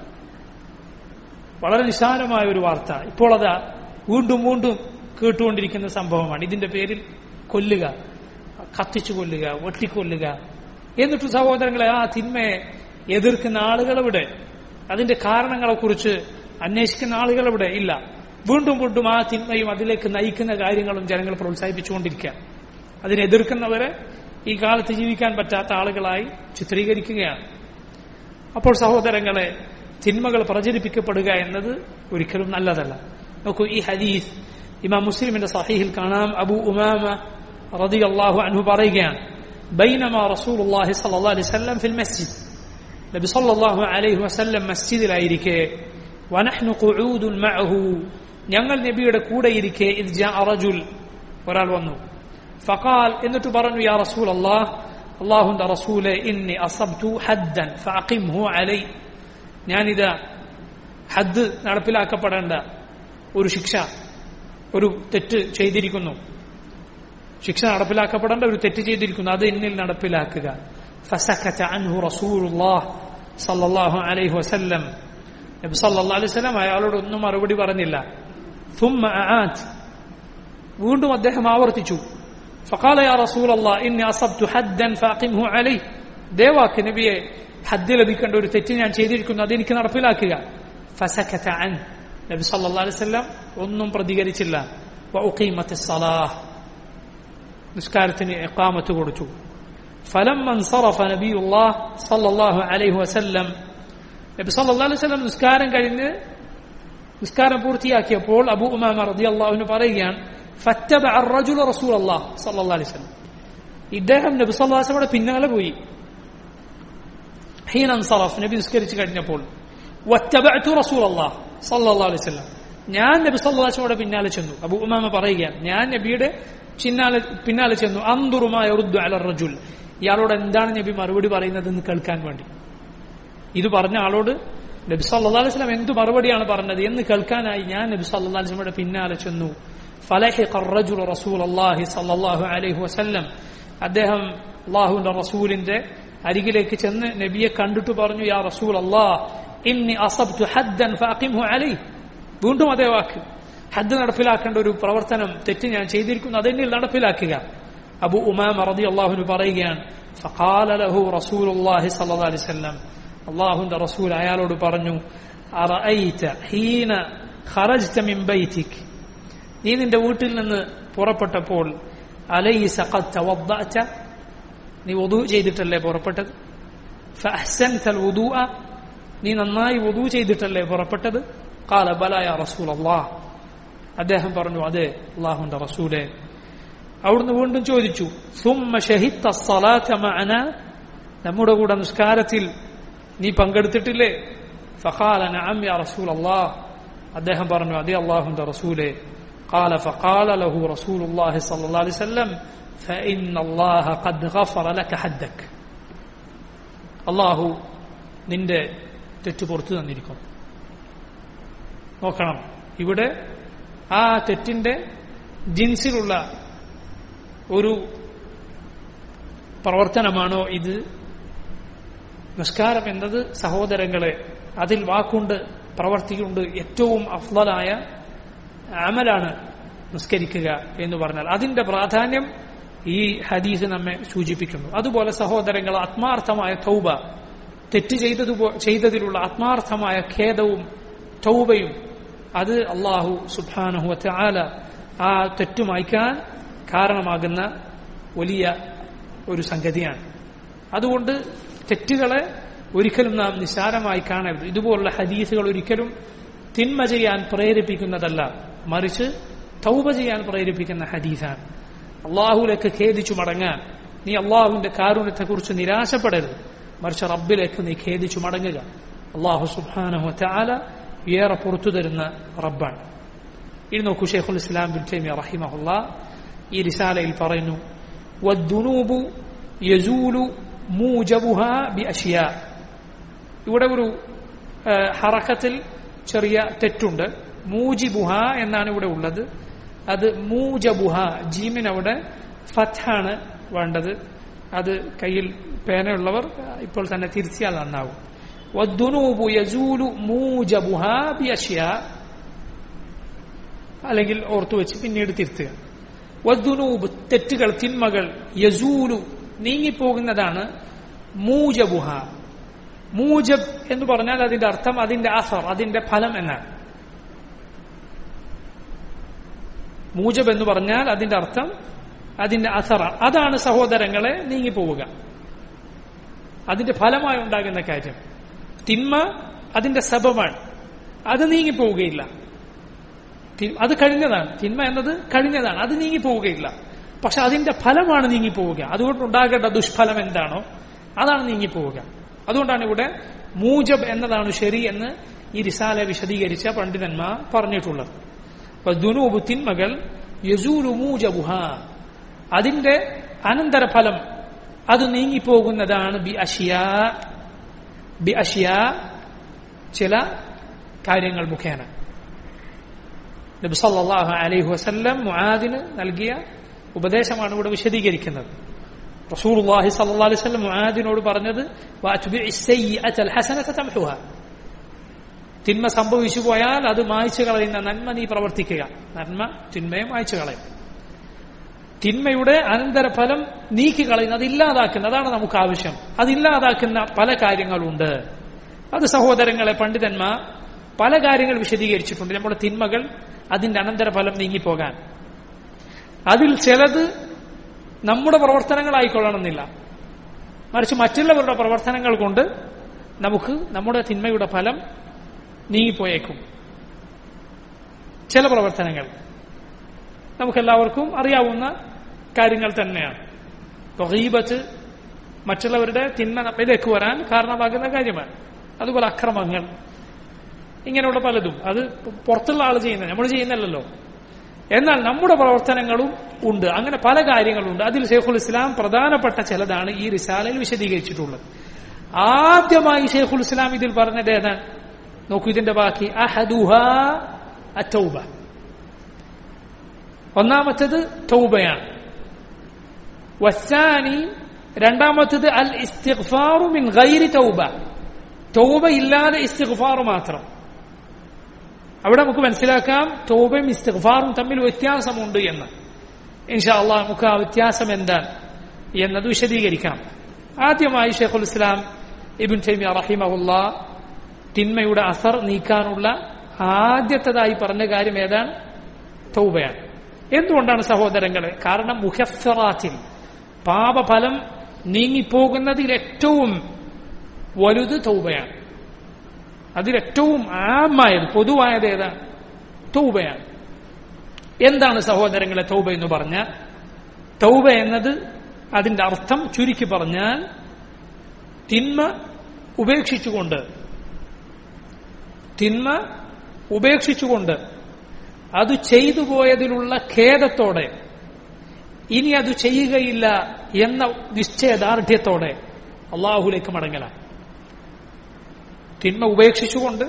വളരെ നിസ്സാരമായ ഒരു വാർത്ത ഇപ്പോൾ അത് വീണ്ടും വീണ്ടും കേട്ടുകൊണ്ടിരിക്കുന്ന സംഭവമാണ് ഇതിന്റെ പേരിൽ കൊല്ലുക കത്തിച്ചു കൊല്ലുക വെട്ടിക്കൊല്ലുക എന്നിട്ട് സഹോദരങ്ങളെ ആ തിന്മയെ എതിർക്കുന്ന ആളുകളെവിടെ അതിന്റെ കാരണങ്ങളെക്കുറിച്ച് അന്വേഷിക്കുന്ന ആളുകളെവിടെ ഇല്ല വീണ്ടും വീണ്ടും ആ തിന്മയും അതിലേക്ക് നയിക്കുന്ന കാര്യങ്ങളും ജനങ്ങൾ പ്രോത്സാഹിപ്പിച്ചുകൊണ്ടിരിക്കുക അതിനെ എതിർക്കുന്നവരെ ഈ കാലത്ത് ജീവിക്കാൻ പറ്റാത്ത ആളുകളായി ചിത്രീകരിക്കുകയാണ് അപ്പോൾ സഹോദരങ്ങളെ തിന്മകൾ പ്രചരിപ്പിക്കപ്പെടുക എന്നത് ഒരിക്കലും നല്ലതല്ല നോക്കൂ ഈ ഹദീസ് ഇമാം മുസ്ലിമിന്റെ സഹീഹിൽ കാണാം അബു ഉമാമ റതി അള്ളാഹു അൻഹു പറയുകയാണ് ബൈനമ റസൂൽ അള്ളാഹി സല്ലാ അലൈഹി സ്വല്ലം ഫിൽ മസ്ജിദ് നബി സല്ലല്ലാഹു അലൈഹി വസല്ലം മസ്ജിദിലായിരിക്കെ വനഹ്നു ഖുഊദുൻ മഅഹു ഞങ്ങൾ നബിയുടെ കൂടെ ഇരിക്കെ ഇത് ജാഅ റജുൽ ഒരാൾ വന്നു ഫഖാൽ എന്നിട്ട് പറഞ്ഞു യാ റസൂൽ അല്ലാഹ് അള്ളാഹുന്റെ റസൂലെ ഇന്നി അസബ്തു ഹദ്ദൻ ഫഅഖിംഹു അലൈ ഞാനിത് ഹദ് നടപ്പിലാക്കപ്പെടേണ്ട ഒരു ശിക്ഷ ഒരു തെറ്റ് ചെയ്തിരിക്കുന്നു ശിക്ഷ നടപ്പിലാക്കപ്പെടേണ്ട ഒരു തെറ്റ് ചെയ്തിരിക്കുന്നു അത് എന്നിൽ നടപ്പിലാക്കുക فسكت عنه رسول الله صلى الله عليه وسلم നബി സല്ലല്ലാഹു അലൈഹി വസല്ലം അയാളോട് ഒന്നും മറുപടി പറഞ്ഞില്ല ثم أعاد വീണ്ടും അദ്ദേഹം ആവർത്തിച്ചു فقال يا رسول الله إني أصبت حدا فأقمه عليه ദേവാക്ക് നബിയെ ഹദ്ദ് ലഭിക്കേണ്ട ഒരു തെറ്റ് ഞാൻ ചെയ്തിരിക്കുന്നു അത് എനിക്ക് നടപ്പിലാക്കുക فسكت عنه നബി സല്ലല്ലാഹു അലൈഹി വസല്ലം ഒന്നും പ്രതികരിച്ചില്ല وأقيمت الصلاة നിസ്കാരത്തിന് ഇഖാമത്ത് കൊടുത്തു فلما انصرف نبي الله صلى الله عليه وسلم നബി സല്ലല്ലാഹു അലൈഹി വസല്ലം നിസ്കാരം കഴിഞ്ഞ് നിസ്കാരം പൂർത്തിയാക്കിയപ്പോൾ അബൂ ഉമാമ റളിയല്ലാഹു പറയുകയാണ് ഫത്തബ അർ-റജുല റസൂലല്ലാഹ് സല്ലല്ലാഹു അലൈഹി വസല്ലം ഇദ്ദേഹം നബി സല്ലല്ലാഹു അലൈഹി വസല്ലമയുടെ പിന്നാലെ പോയി ഹീന അൻസറഫ് നബി നിസ്കരിച്ചു കഴിഞ്ഞപ്പോൾ വത്തബഅതു റസൂലല്ലാഹ് സല്ലല്ലാഹു അലൈഹി വസല്ലം ഞാൻ നബി സല്ലല്ലാഹു അലൈഹി വസല്ലമയുടെ പിന്നാലെ ചെന്നു അബൂ ഉമാമ പറയുകയാണ് ഞാൻ നബിയുടെ പിന്നാലെ പിന്നാലെ ചെന്നു അന്തുറുമായ ഉറുദ്ദു അല റജുൽ ഇയാളോട് എന്താണ് നബി മറുപടി പറയുന്നത് എന്ന് കേൾക്കാൻ വേണ്ടി ഇത് പറഞ്ഞ ആളോട് നബി സല്ലല്ലാഹു അലൈഹി വസല്ലം എന്ത് മറുപടിയാണ് പറഞ്ഞത് എന്ന് കേൾക്കാനായി ഞാൻ നബി സല്ലല്ലാഹു അലൈഹി വസല്ലമയുടെ പിന്നാലെ ചെന്നു ഫലഹിഖ الرجل رسول الله صلى الله عليه وسلم അദ്ദേഹം അള്ളാഹുവിന്റെ റസൂലിന്റെ അരികിലേക്ക് ചെന്ന് നബിയെ കണ്ടിട്ട് പറഞ്ഞു യാ റസൂൽ അള്ളാഹ് ഇന്നി അസബ്തു ഹദ്ദൻ ഫഅഖിംഹു അലൈഹി വീണ്ടും അതേ വാക്ക് ഹദ് നടപ്പിലാക്കേണ്ട ഒരു പ്രവർത്തനം തെറ്റ് ഞാൻ ചെയ്തിരിക്കുന്നു അതെന്നിൽ നടപ്പിലാക്കുക അബു ഉമാമ റതി അള്ളാഹുന് പറയുകയാണ് ഫഖാല ലഹു റസൂലുള്ളാഹി സ്വല്ലല്ലാഹു അലൈഹി വസല്ലം അള്ളാഹുവിന്റെ റസൂൽ അയാളോട് പറഞ്ഞു അറഅയ്ത ഹീന ഖറജ്ത മിൻ ബൈതിക് നീ നിന്റെ വീട്ടിൽ നിന്ന് പുറപ്പെട്ടപ്പോൾ അലൈസ ഖദ് തവദ്ദഅത നീ വുദു ചെയ്തിട്ടല്ലേ പുറപ്പെട്ടത് ഫഅഹ്സൻത الوضوء നീ നന്നായി വുദു ചെയ്തിട്ടല്ലേ പുറപ്പെട്ടത് قال ബല യാ റസൂൽ അല്ലാഹ് അദ്ദേഹം പറഞ്ഞു അതെ അള്ളാഹുന്റെ റസൂലെ അവിടുന്ന് വീണ്ടും ചോദിച്ചു സുമ്മ ഷഹിത്ത الصلاة معنا നമ്മുടെ കൂടെ നിസ്കാരത്തിൽ നീ പങ്കെടുത്തിട്ടില്ലേ ഫഖാല നഅം യാ റസൂൽ അല്ലാഹ് അദ്ദേഹം പറഞ്ഞു അതെ അള്ളാഹുന്റെ റസൂലെ قال فقال له رسول الله صلى الله عليه وسلم فإن الله قد غفر لك حدك അള്ളാഹു നിന്റെ തെറ്റ് പുറത്തു തന്നിരിക്കും നോക്കണം ഇവിടെ ആ തെറ്റിന്റെ ജിൻസിലുള്ള ഒരു പ്രവർത്തനമാണോ ഇത് നിസ്കാരം എന്നത് സഹോദരങ്ങളെ അതിൽ വാക്കുണ്ട് പ്രവർത്തിയുണ്ട് ഏറ്റവും അഫ്ലായ അമലാണ് നിസ്കരിക്കുക എന്ന് പറഞ്ഞാൽ അതിന്റെ പ്രാധാന്യം ഈ ഹദീസ് നമ്മെ സൂചിപ്പിക്കുന്നു അതുപോലെ സഹോദരങ്ങൾ ആത്മാർത്ഥമായ തൗബ തെറ്റ് ചെയ്തതു ചെയ്തതിലുള്ള ആത്മാർത്ഥമായ ഖേദവും തൗബയും അത് അള്ളാഹു സുബാനഹു ആല ആ തെറ്റു മായ്ക്കാൻ കാരണമാകുന്ന വലിയ ഒരു സംഗതിയാണ് അതുകൊണ്ട് തെറ്റുകളെ ഒരിക്കലും നാം നിസ്സാരമായി കാണരുത് ഇതുപോലുള്ള ഹദീസുകൾ ഒരിക്കലും തിന്മ ചെയ്യാൻ പ്രേരിപ്പിക്കുന്നതല്ല മറിച്ച് തൗബ ചെയ്യാൻ പ്രേരിപ്പിക്കുന്ന ഹദീസാണ് അള്ളാഹുലേക്ക് ഖേദിച്ചു മടങ്ങാൻ നീ അള്ളാഹുവിന്റെ കാരുണ്യത്തെക്കുറിച്ച് നിരാശപ്പെടരുത് മറിച്ച് റബ്ബിലേക്ക് നീ ഖേദിച്ചു മടങ്ങുക അള്ളാഹു സുബാനഹു ആല ഏറെ പുറത്തു തരുന്ന റബ്ബാണ് ഇനി നോക്കൂ ഷെയ്ഖുൽ ഇസ്ലാം ബിൻ തൈമിയ റഹിമഹുല്ല ഈ റിസാലയിൽ പറയുന്നു വദ്ദുനൂബു യസൂലു മൂജബുഹ ബി അഷിയ ഇവിടെ ഒരു ഹറക്കത്തിൽ ചെറിയ തെറ്റുണ്ട് മൂജിബുഹ എന്നാണ് ഇവിടെ ഉള്ളത് അത് മൂജബുഹ ജീമിനവിടെ ഫത്താണ് വേണ്ടത് അത് കയ്യിൽ പേനയുള്ളവർ ഇപ്പോൾ തന്നെ തിരിച്ചാൽ നന്നാവും വദ്ദുനൂബു യസൂലു മൂജബുഹ ബി അഷിയ അല്ലെങ്കിൽ ഓർത്തു വെച്ച് പിന്നീട് തിരുത്തുക വദ്ദുനൂബ് തെറ്റുകൾ തിന്മകൾ യസൂലു നീങ്ങിപ്പോകുന്നതാണ് മൂജബുഹ മൂജബ് എന്ന് പറഞ്ഞാൽ അതിന്റെ അർത്ഥം അതിന്റെ അസർ അതിന്റെ ഫലം എന്നാണ് മൂജബ് എന്ന് പറഞ്ഞാൽ അതിന്റെ അർത്ഥം അതിന്റെ അസറ അതാണ് സഹോദരങ്ങളെ നീങ്ങിപ്പോവുക അതിന്റെ ഫലമായി ഉണ്ടാകുന്ന കാര്യം തിന്മ അതിന്റെ സബമാണ് അത് നീങ്ങിപ്പോവുകയില്ല അത് കഴിഞ്ഞതാണ് തിന്മ എന്നത് കഴിഞ്ഞതാണ് അത് നീങ്ങിപ്പോവുകയില്ല പക്ഷെ അതിന്റെ ഫലമാണ് നീങ്ങിപ്പോവുക അതുകൊണ്ടുണ്ടാകേണ്ട ദുഷ്ഫലം എന്താണോ അതാണ് നീങ്ങിപ്പോവുക അതുകൊണ്ടാണ് ഇവിടെ മൂജബ് എന്നതാണ് ശരി എന്ന് ഈ റിസാല വിശദീകരിച്ച പണ്ഡിതന്മാർ പറഞ്ഞിട്ടുള്ളത് അപ്പൊ ദുനൂബ് തിന്മകൾ യസൂലു മൂജബുഹ അതിന്റെ അനന്തരഫലം അത് നീങ്ങിപ്പോകുന്നതാണ് ബി അഷിയ ബി അഷിയ ചില കാര്യങ്ങൾ മുഖേന നബി സല്ലല്ലാഹു അലൈഹി വസല്ലം മുആദിന് നൽകിയ ഉപദേശമാണ് ഇവിടെ വിശദീകരിക്കുന്നത് റസൂലുള്ളാഹി സല്ലല്ലാഹു അലൈഹി വസല്ലം മുആദിനോട് പറഞ്ഞത് വഅത്ബിഇ സയ്യിഅത ഹസനത തംഹുഹ തിന്മ സംഭവിച്ചു പോയാൽ അത് മായ്ച്ചു കളയുന്ന നന്മ നീ പ്രവർത്തിക്കുക നന്മ തിന്മയെ മായ്ച്ചു കളയും തിന്മയുടെ അനന്തരഫലം നീക്കി കളയുന്ന അത് ഇല്ലാതാക്കുന്ന അതാണ് നമുക്ക് ആവശ്യം അതില്ലാതാക്കുന്ന പല കാര്യങ്ങളുണ്ട് അത് സഹോദരങ്ങളെ പണ്ഡിതന്മാർ പല കാര്യങ്ങൾ വിശദീകരിച്ചിട്ടുണ്ട് നമ്മുടെ തിന്മകൾ അതിന്റെ അനന്തരഫലം നീങ്ങിപ്പോകാൻ അതിൽ ചിലത് നമ്മുടെ പ്രവർത്തനങ്ങളായിക്കൊള്ളണമെന്നില്ല മറിച്ച് മറ്റുള്ളവരുടെ പ്രവർത്തനങ്ങൾ കൊണ്ട് നമുക്ക് നമ്മുടെ തിന്മയുടെ ഫലം നീങ്ങിപ്പോയേക്കും ചില പ്രവർത്തനങ്ങൾ നമുക്കെല്ലാവർക്കും അറിയാവുന്ന കാര്യങ്ങൾ തന്നെയാണ് ഇപ്പൊ ഗീബത്ത് മറ്റുള്ളവരുടെ തിന്മ നമ്മിലേക്ക് വരാൻ കാരണമാകുന്ന കാര്യമാണ് അതുപോലെ അക്രമങ്ങൾ ഇങ്ങനെയുള്ള പലതും അത് പുറത്തുള്ള ആൾ ചെയ്യുന്നത് നമ്മൾ ചെയ്യുന്നല്ലോ എന്നാൽ നമ്മുടെ പ്രവർത്തനങ്ങളും ഉണ്ട് അങ്ങനെ പല കാര്യങ്ങളുണ്ട് അതിൽ ഷെയ്ഖുൽ ഇസ്ലാം പ്രധാനപ്പെട്ട ചിലതാണ് ഈ റിസാലയിൽ വിശദീകരിച്ചിട്ടുള്ളത് ആദ്യമായി ഷെയ്ഖുൽ ഇസ്ലാം ഇതിൽ പറഞ്ഞത് ഏതാണ് നോക്കൂ ഇതിന്റെ ബാക്കി അഹദുഹ അറ്റൗബ ഒന്നാമത്തത് തൗബയാണ് വസ്സാനി രണ്ടാമത്തത് അൽ ഇസ്തിഗ്ഫാറു മിൻ ഗൈരി തൗബ തൗബ ഇല്ലാതെ ഇസ്തിഗ്ഫാറു മാത്രം അവിടെ നമുക്ക് മനസ്സിലാക്കാം തൗബയും ഇസ്തിഗ്ഫാറും തമ്മിൽ വ്യത്യാസമുണ്ട് എന്ന് ഇൻഷാ അള്ളാഹ് നമുക്ക് ആ വ്യത്യാസം എന്താണ് എന്നത് വിശദീകരിക്കാം ആദ്യമായി ഷെയ്ഖുൽ ഇസ്ലാം ഇബിൻ തൈമിയ റഹിമഹുല്ല തിന്മയുടെ അസർ നീക്കാനുള്ള ആദ്യത്തതായി പറഞ്ഞ കാര്യം ഏതാണ് തൗബയാണ് എന്തുകൊണ്ടാണ് സഹോദരങ്ങളെ കാരണം മുഖഫറാത്തിൽ പാപഫലം നീങ്ങിപ്പോകുന്നതിൽ ഏറ്റവും വലുത് തൗബയാണ് അതിലേറ്റവും ആമായത് പൊതുവായത് ഏതാണ് തൗബയാണ് എന്താണ് സഹോദരങ്ങളെ തൗബ എന്ന് പറഞ്ഞാൽ തൗബ എന്നത് അതിന്റെ അർത്ഥം ചുരുക്കി പറഞ്ഞാൽ തിന്മ ഉപേക്ഷിച്ചുകൊണ്ട് തിന്മ ഉപേക്ഷിച്ചുകൊണ്ട് അത് ചെയ്തു പോയതിലുള്ള ഖേദത്തോടെ ഇനി അത് ചെയ്യുകയില്ല എന്ന നിശ്ചയദാർഢ്യത്തോടെ അള്ളാഹുലേക്ക് മടങ്ങലാണ് തിന്മ ഉപേക്ഷിച്ചുകൊണ്ട്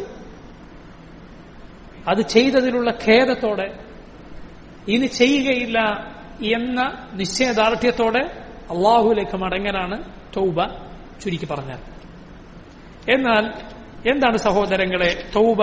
അത് ചെയ്തതിലുള്ള ഖേദത്തോടെ ഇനി ചെയ്യുകയില്ല എന്ന നിശ്ചയദാർഢ്യത്തോടെ അള്ളാഹുലേക്ക് മടങ്ങലാണ് തൗബ ചുരുക്കി പറഞ്ഞാൽ എന്നാൽ എന്താണ് സഹോദരങ്ങളെ തൗബ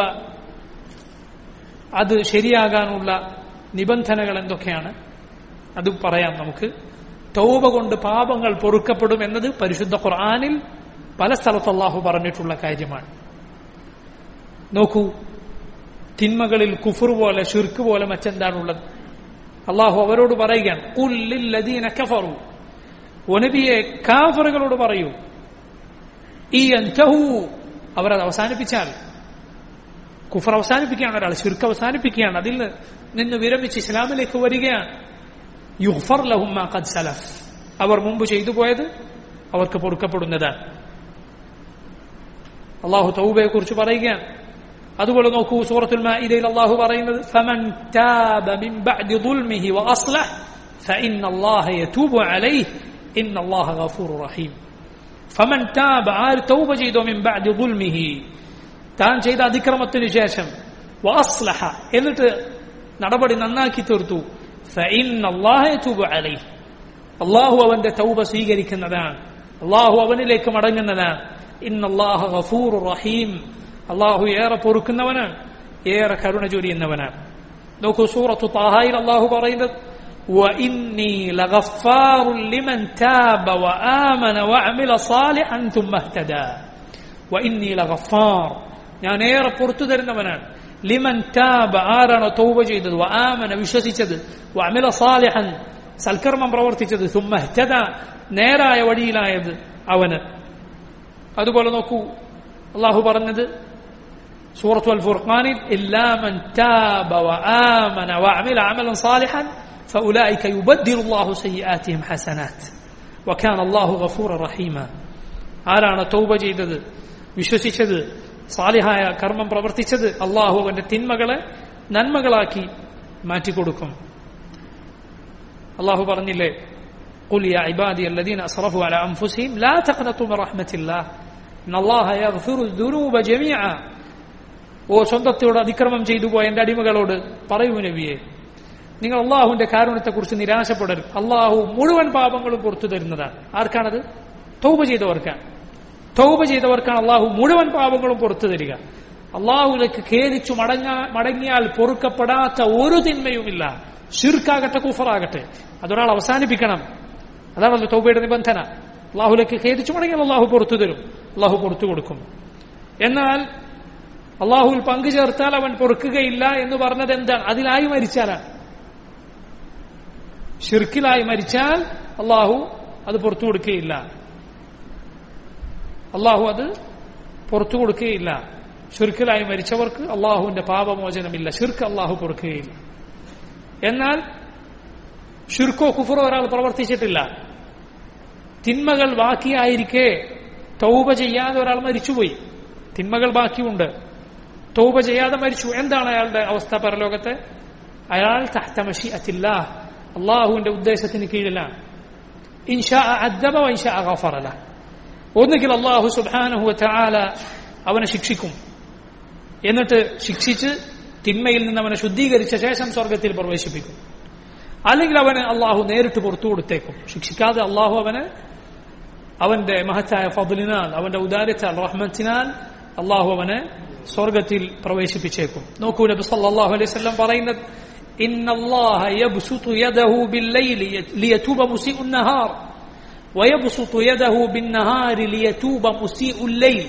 അത് ശരിയാകാനുള്ള നിബന്ധനകൾ എന്തൊക്കെയാണ് അത് പറയാം നമുക്ക് തൗബ കൊണ്ട് പാപങ്ങൾ പൊറുക്കപ്പെടും എന്നത് പരിശുദ്ധ ഖുർആാനിൽ പല സ്ഥലത്ത് അള്ളാഹു പറഞ്ഞിട്ടുള്ള കാര്യമാണ് നോക്കൂ തിന്മകളിൽ കുഫർ പോലെ ഷിർക്ക് പോലെ മറ്റെന്താണുള്ളത് അള്ളാഹു അവരോട് പറയുകയാണ് ഉല്ലില്ലദീന കഫറു ഒനബിയെ കാഫറുകളോട് പറയൂ ഈ അൻതഹു അവരത് അവസാനിപ്പിച്ചാൽ കുഫർ അവസാനിപ്പിക്കുകയാണ് ഒരാൾ ഷിർക്ക് അവസാനിപ്പിക്കുകയാണ് അതിൽ നിന്ന് വിരമിച്ച് ഇസ്ലാമിലേക്ക് വരികയാണ് യുഹ്ഫർ ലഹും ഖദ് സലഫ് അവർ മുമ്പ് ചെയ്തു പോയത് അവർക്ക് പൊറുക്കപ്പെടുന്നതാണ് അള്ളാഹു തൗബയെ കുറിച്ച് പറയുകയാണ് അതുപോലെ നോക്കൂ സൂറത്തുൽ മാഇദയിൽ അള്ളാഹു പറയുന്നത് ഫമൻ താബ മിൻ ബഅദി ദുൽമിഹി വഅസ്ലഹ് ഫഇന്ന അല്ലാഹ യതൂബു അലൈഹി ഇന്ന അല്ലാഹ ഗഫൂറുർ റഹീം ഫമൻ താബ ആര് തൗബ ചെയ്തോ മിൻ ബഅദി ദുൽമിഹി താൻ ചെയ്ത അതിക്രമത്തിനു ശേഷം വഅസ്ലഹ എന്നിട്ട് നടപടി നന്നാക്കി തീർത്തു ഫഇന്ന അല്ലാഹ യതൂബു അലൈഹി അള്ളാഹു അവന്റെ തൗബ സ്വീകരിക്കുന്നതാണ് അള്ളാഹു അവനിലേക്ക് മടങ്ങുന്നതാണ് ഇന്നല്ലാഹ ഗഫൂർ റഹീം അള്ളാഹു ഏറെ പൊറുക്കുന്നവനാണ് ഏറെ കരുണ ചൊരിയുന്നവനാണ് നോക്കൂ സൂറത്തു താഹായിൽ അള്ളാഹു പറയുന്നത് وإني لغفار لمن تاب وآمن وعمل صالحا ثم اهتدى وإني لغفار ഞാൻ ഏറെ പുറത്തു തരുന്നവനാണ് ലിമൻ താബ ആരാണോ തൗബ ചെയ്തത് ആമന വിശ്വസിച്ചത് അമില സാലിഹൻ സൽക്കർമ്മം പ്രവർത്തിച്ചത് സുമ്മഹ്തദ നേരായ വഴിയിലായത് അവന് അതുപോലെ നോക്കൂ അള്ളാഹു പറഞ്ഞത് സൂറത്തു അൽ ഫുർഖാനിൽ ഇല്ലാ മൻ താബ വആമന വഅമില അമലൻ സാലിഹൻ فأولئك يبدل الله سيئاتهم حسنات وكان الله غفورا رحيما ആരാണ് തൗബ ചെയ്തത് വിശ്വസിച്ചത് സാലിഹായ കർമ്മം പ്രവർത്തിച്ചത് അള്ളാഹു അവന്റെ തിന്മകളെ നന്മകളാക്കി മാറ്റിക്കൊടുക്കും അള്ളാഹു പറഞ്ഞില്ലേ قل يا عبادي الذين أسرفوا على أنفسهم لا تقنطوا من رحمة الله إن الله يغفر الذنوب جميعا ഓ സ്വന്തത്തോട് അതിക്രമം ചെയ്തു പോയ എന്റെ അടിമകളോട് പറയൂ നബിയെ നിങ്ങൾ അള്ളാഹുവിന്റെ കാരുണ്യത്തെക്കുറിച്ച് നിരാശപ്പെടരുത് അള്ളാഹു മുഴുവൻ പാപങ്ങളും പുറത്തു തരുന്നതാണ് ആർക്കാണത് തൗബ ചെയ്തവർക്കാണ് തൗബ ചെയ്തവർക്കാണ് അള്ളാഹു മുഴുവൻ പാപങ്ങളും പുറത്തു തരിക അള്ളാഹുലേക്ക് ഖേദിച്ചു മടങ്ങ മടങ്ങിയാൽ പൊറുക്കപ്പെടാത്ത ഒരു തിന്മയുമില്ല ഷിർക്കാകട്ടെ കുഫറാകട്ടെ അതൊരാൾ അവസാനിപ്പിക്കണം അതാണല്ലോ തൗബയുടെ നിബന്ധന അള്ളാഹുലേക്ക് ഖേദിച്ചു മടങ്ങിയാൽ അള്ളാഹു പുറത്തു തരും അള്ളാഹു പുറത്തു കൊടുക്കും എന്നാൽ അള്ളാഹുവിൽ പങ്കു ചേർത്താൽ അവൻ പൊറുക്കുകയില്ല എന്ന് പറഞ്ഞത് എന്താണ് അതിലായി മരിച്ചാലാണ് ഷിർക്കിലായി മരിച്ചാൽ അള്ളാഹു അത് പുറത്തു കൊടുക്കുകയില്ല അള്ളാഹു അത് പുറത്തു കൊടുക്കുകയില്ല ഷിർക്കിലായി മരിച്ചവർക്ക് അള്ളാഹുവിന്റെ പാപമോചനമില്ല ഷിർക്ക് അള്ളാഹു കൊടുക്കുകയില്ല എന്നാൽ ഷിർക്കോ കുഫറോ ഒരാൾ പ്രവർത്തിച്ചിട്ടില്ല തിന്മകൾ ബാക്കിയായിരിക്കെ തൗബ ചെയ്യാതെ ഒരാൾ മരിച്ചുപോയി തിന്മകൾ ബാക്കിയുണ്ട് തൗബ ചെയ്യാതെ മരിച്ചു എന്താണ് അയാളുടെ അവസ്ഥ പരലോകത്തെ അയാൾ തഹ്തമഷി അത്തില്ല അള്ളാഹുവിന്റെ ഉദ്ദേശത്തിന് കീഴിലാണ് ഇൻഷാ അദ്ദബ ഇൻഷാ ഗഫറല ഒന്നുകിൽ അള്ളാഹു സുബാനഹു ചാല അവനെ ശിക്ഷിക്കും എന്നിട്ട് ശിക്ഷിച്ച് തിന്മയിൽ നിന്ന് അവനെ ശുദ്ധീകരിച്ച ശേഷം സ്വർഗത്തിൽ പ്രവേശിപ്പിക്കും അല്ലെങ്കിൽ അവന് അള്ളാഹു നേരിട്ട് പുറത്തു കൊടുത്തേക്കും ശിക്ഷിക്കാതെ അള്ളാഹു അവന് അവന്റെ മഹത്തായ ഫضലിനാൽ അവന്റെ ഉദാരത്താൽ റഹ്മത്തിനാൽ അള്ളാഹു അവനെ സ്വർഗത്തിൽ പ്രവേശിപ്പിച്ചേക്കും നോക്കൂ നബി സല്ലല്ലാഹു അലൈഹി വസല്ലം പറയുന്നത് إن الله يبسط يده بالليل ليتوب مسيء النهار ويبسط يده بالنهار ليتوب مسيء الليل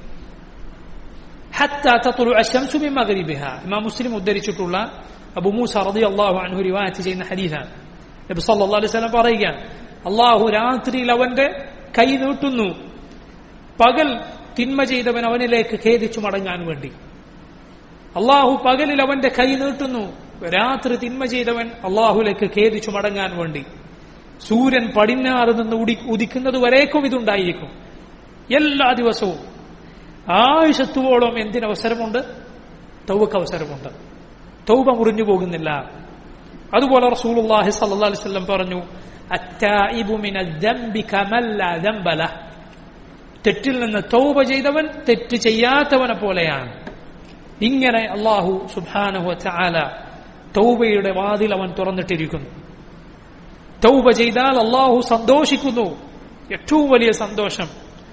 حتى تطلع الشمس من مغربها إمام مسلم ഉദ്ധരിച്ചിട്ടുള്ള അബു മൂസ റളിയല്ലാഹു അൻഹു റിവായത്ത് ചെയ്യുന്ന ഹദീസാണ് നബി സല്ലല്ലാഹു അലൈഹി വസല്ലം പറയുകയാണ് അള്ളാഹു രാത്രിയിൽ അവന്റെ കൈ നീട്ടുന്നു പകൽ തിന്മ ചെയ്തവൻ അവനിലേക്ക് ഖേദിച്ചു മടങ്ങാൻ വേണ്ടി അള്ളാഹു പകലിൽ അവന്റെ കൈ നീട്ടുന്നു രാത്രി തിന്മ ചെയ്തവൻ അള്ളാഹുലേക്ക് ഖേദിച്ചു മടങ്ങാൻ വേണ്ടി സൂര്യൻ പടിഞ്ഞാറ് നിന്ന് ഉടി ഉദിക്കുന്നത് വരേക്കും ഇതുണ്ടായിരിക്കും എല്ലാ ദിവസവും ആയുഷത്തുവോളം എന്തിനവസരമുണ്ട് തൗബക്ക് അവസരമുണ്ട് തൗബ മുറിഞ്ഞു പോകുന്നില്ല അതുപോലെ റസൂലുള്ളാഹി സല്ലല്ലാഹു അലൈഹി വസല്ലം പറഞ്ഞു അത്തായിബു മിന ദംബി കമല്ല ദംബല തെറ്റിൽ നിന്ന് തൗബ ചെയ്തവൻ തെറ്റ് ചെയ്യാത്തവനെ പോലെയാണ് ഇങ്ങനെ അള്ളാഹു സുബ്ഹാനഹു വതആല തൗബയുടെ വാതിൽ അവൻ തുറന്നിട്ടിരിക്കുന്നു തൗബ ചെയ്താൽ അള്ളാഹു സന്തോഷിക്കുന്നു ഏറ്റവും വലിയ സന്തോഷം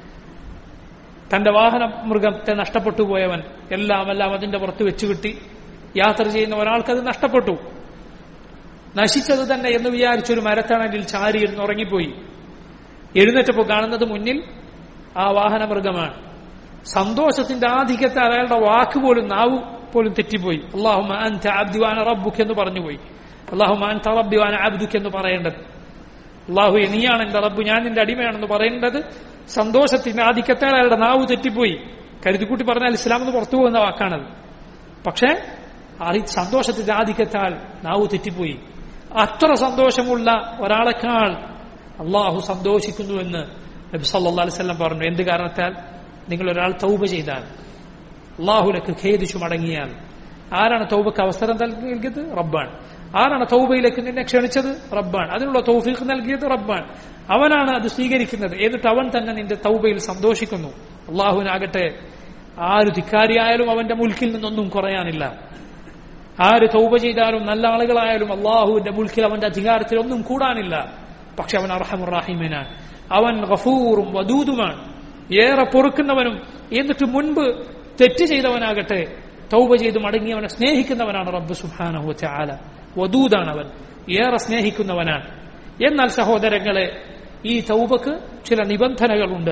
തന്റെ വാഹന മൃഗത്തെ നഷ്ടപ്പെട്ടു പോയവൻ എല്ലാം എല്ലാം അതിന്റെ പുറത്ത് വെച്ചു കിട്ടി യാത്ര ചെയ്യുന്ന ഒരാൾക്ക് അത് നഷ്ടപ്പെട്ടു നശിച്ചത് തന്നെ എന്ന് വിചാരിച്ചൊരു മരത്തണലിൽ ചാരിയിരുന്ന് ഉറങ്ങിപ്പോയി എഴുന്നേറ്റപ്പോൾ കാണുന്നത് മുന്നിൽ ആ വാഹന മൃഗമാണ് സന്തോഷത്തിന്റെ ആധിക്യത്താൽ അയാളുടെ വാക്ക് പോലും നാവ് പോലും തെറ്റിപ്പോയി അള്ളാഹുമ അൻത അബ്ദിവാന റബ്ബുക്ക് എന്ന് പറഞ്ഞുപോയി അള്ളാഹുമ അൻത റബ്ബിവാന അബ്ദുക്ക് എന്ന് പറയേണ്ടത് അള്ളാഹു നീയാണ് എന്റെ റബ്ബ് ഞാൻ നിന്റെ അടിമയാണെന്ന് പറയേണ്ടത് സന്തോഷത്തിന്റെ ആധിക്യത്താൽ അയാളുടെ നാവ് തെറ്റിപ്പോയി കരുതിക്കൂട്ടി പറഞ്ഞാൽ ഇസ്ലാം എന്ന് പുറത്തു പോകുന്ന വാക്കാണത് പക്ഷേ അറി സന്തോഷത്തിന്റെ ആധിക്യത്താൽ നാവ് തെറ്റിപ്പോയി അത്ര സന്തോഷമുള്ള ഒരാളെക്കാൾ അള്ളാഹു സന്തോഷിക്കുന്നുവെന്ന് നബി സല്ലല്ലാഹു അലൈഹി വസല്ലം പറഞ്ഞു എന്ത് കാരണത്താൽ നിങ്ങൾ ഒരാൾ തൗബ ചെയ്താൽ അള്ളാഹുലേക്ക് ഖേദിച്ചു മടങ്ങിയാൽ ആരാണ് തൗബക്ക് അവസരം നൽകിയത് റബ്ബാണ് ആരാണ് തൗബയിലേക്ക് നിന്നെ ക്ഷണിച്ചത് റബ്ബാണ് അതിനുള്ള തൗഫീഖ് നൽകിയത് റബ്ബാണ് അവനാണ് അത് സ്വീകരിക്കുന്നത് എന്നിട്ട് അവൻ തന്നെ നിന്റെ തൗബയിൽ സന്തോഷിക്കുന്നു അള്ളാഹുവിനാകട്ടെ ആര് ധിക്കാരിയായാലും അവന്റെ മുൽക്കിൽ നിന്നൊന്നും കുറയാനില്ല ആര് തൗബ ചെയ്താലും നല്ല ആളുകളായാലും അള്ളാഹുവിന്റെ മുൽക്കിൽ അവന്റെ അധികാരത്തിൽ ഒന്നും കൂടാനില്ല പക്ഷെ അവൻ അർഹമുറാഹിമനാണ് അവൻ ഗഫൂറും വദൂതുമാണ് ഏറെ പൊറുക്കുന്നവനും എന്നിട്ട് മുൻപ് തെറ്റ് ചെയ്തവനാകട്ടെ തൗബ ചെയ്ത് മടങ്ങിയവനെ സ്നേഹിക്കുന്നവനാണ് റബ്ബ് സുഹാനഹു ചാല വദൂദാണ് അവൻ ഏറെ സ്നേഹിക്കുന്നവനാണ് എന്നാൽ സഹോദരങ്ങളെ ഈ തൗബക്ക് ചില നിബന്ധനകളുണ്ട്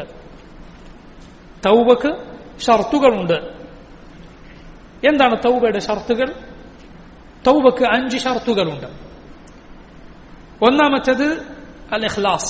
തൗബക്ക് ഷർത്തുകളുണ്ട് എന്താണ് തൗബയുടെ ഷർത്തുകൾ തൗബക്ക് അഞ്ച് ഷർത്തുകളുണ്ട് ഒന്നാമത്തേത് അൽ ഇഖ്ലാസ്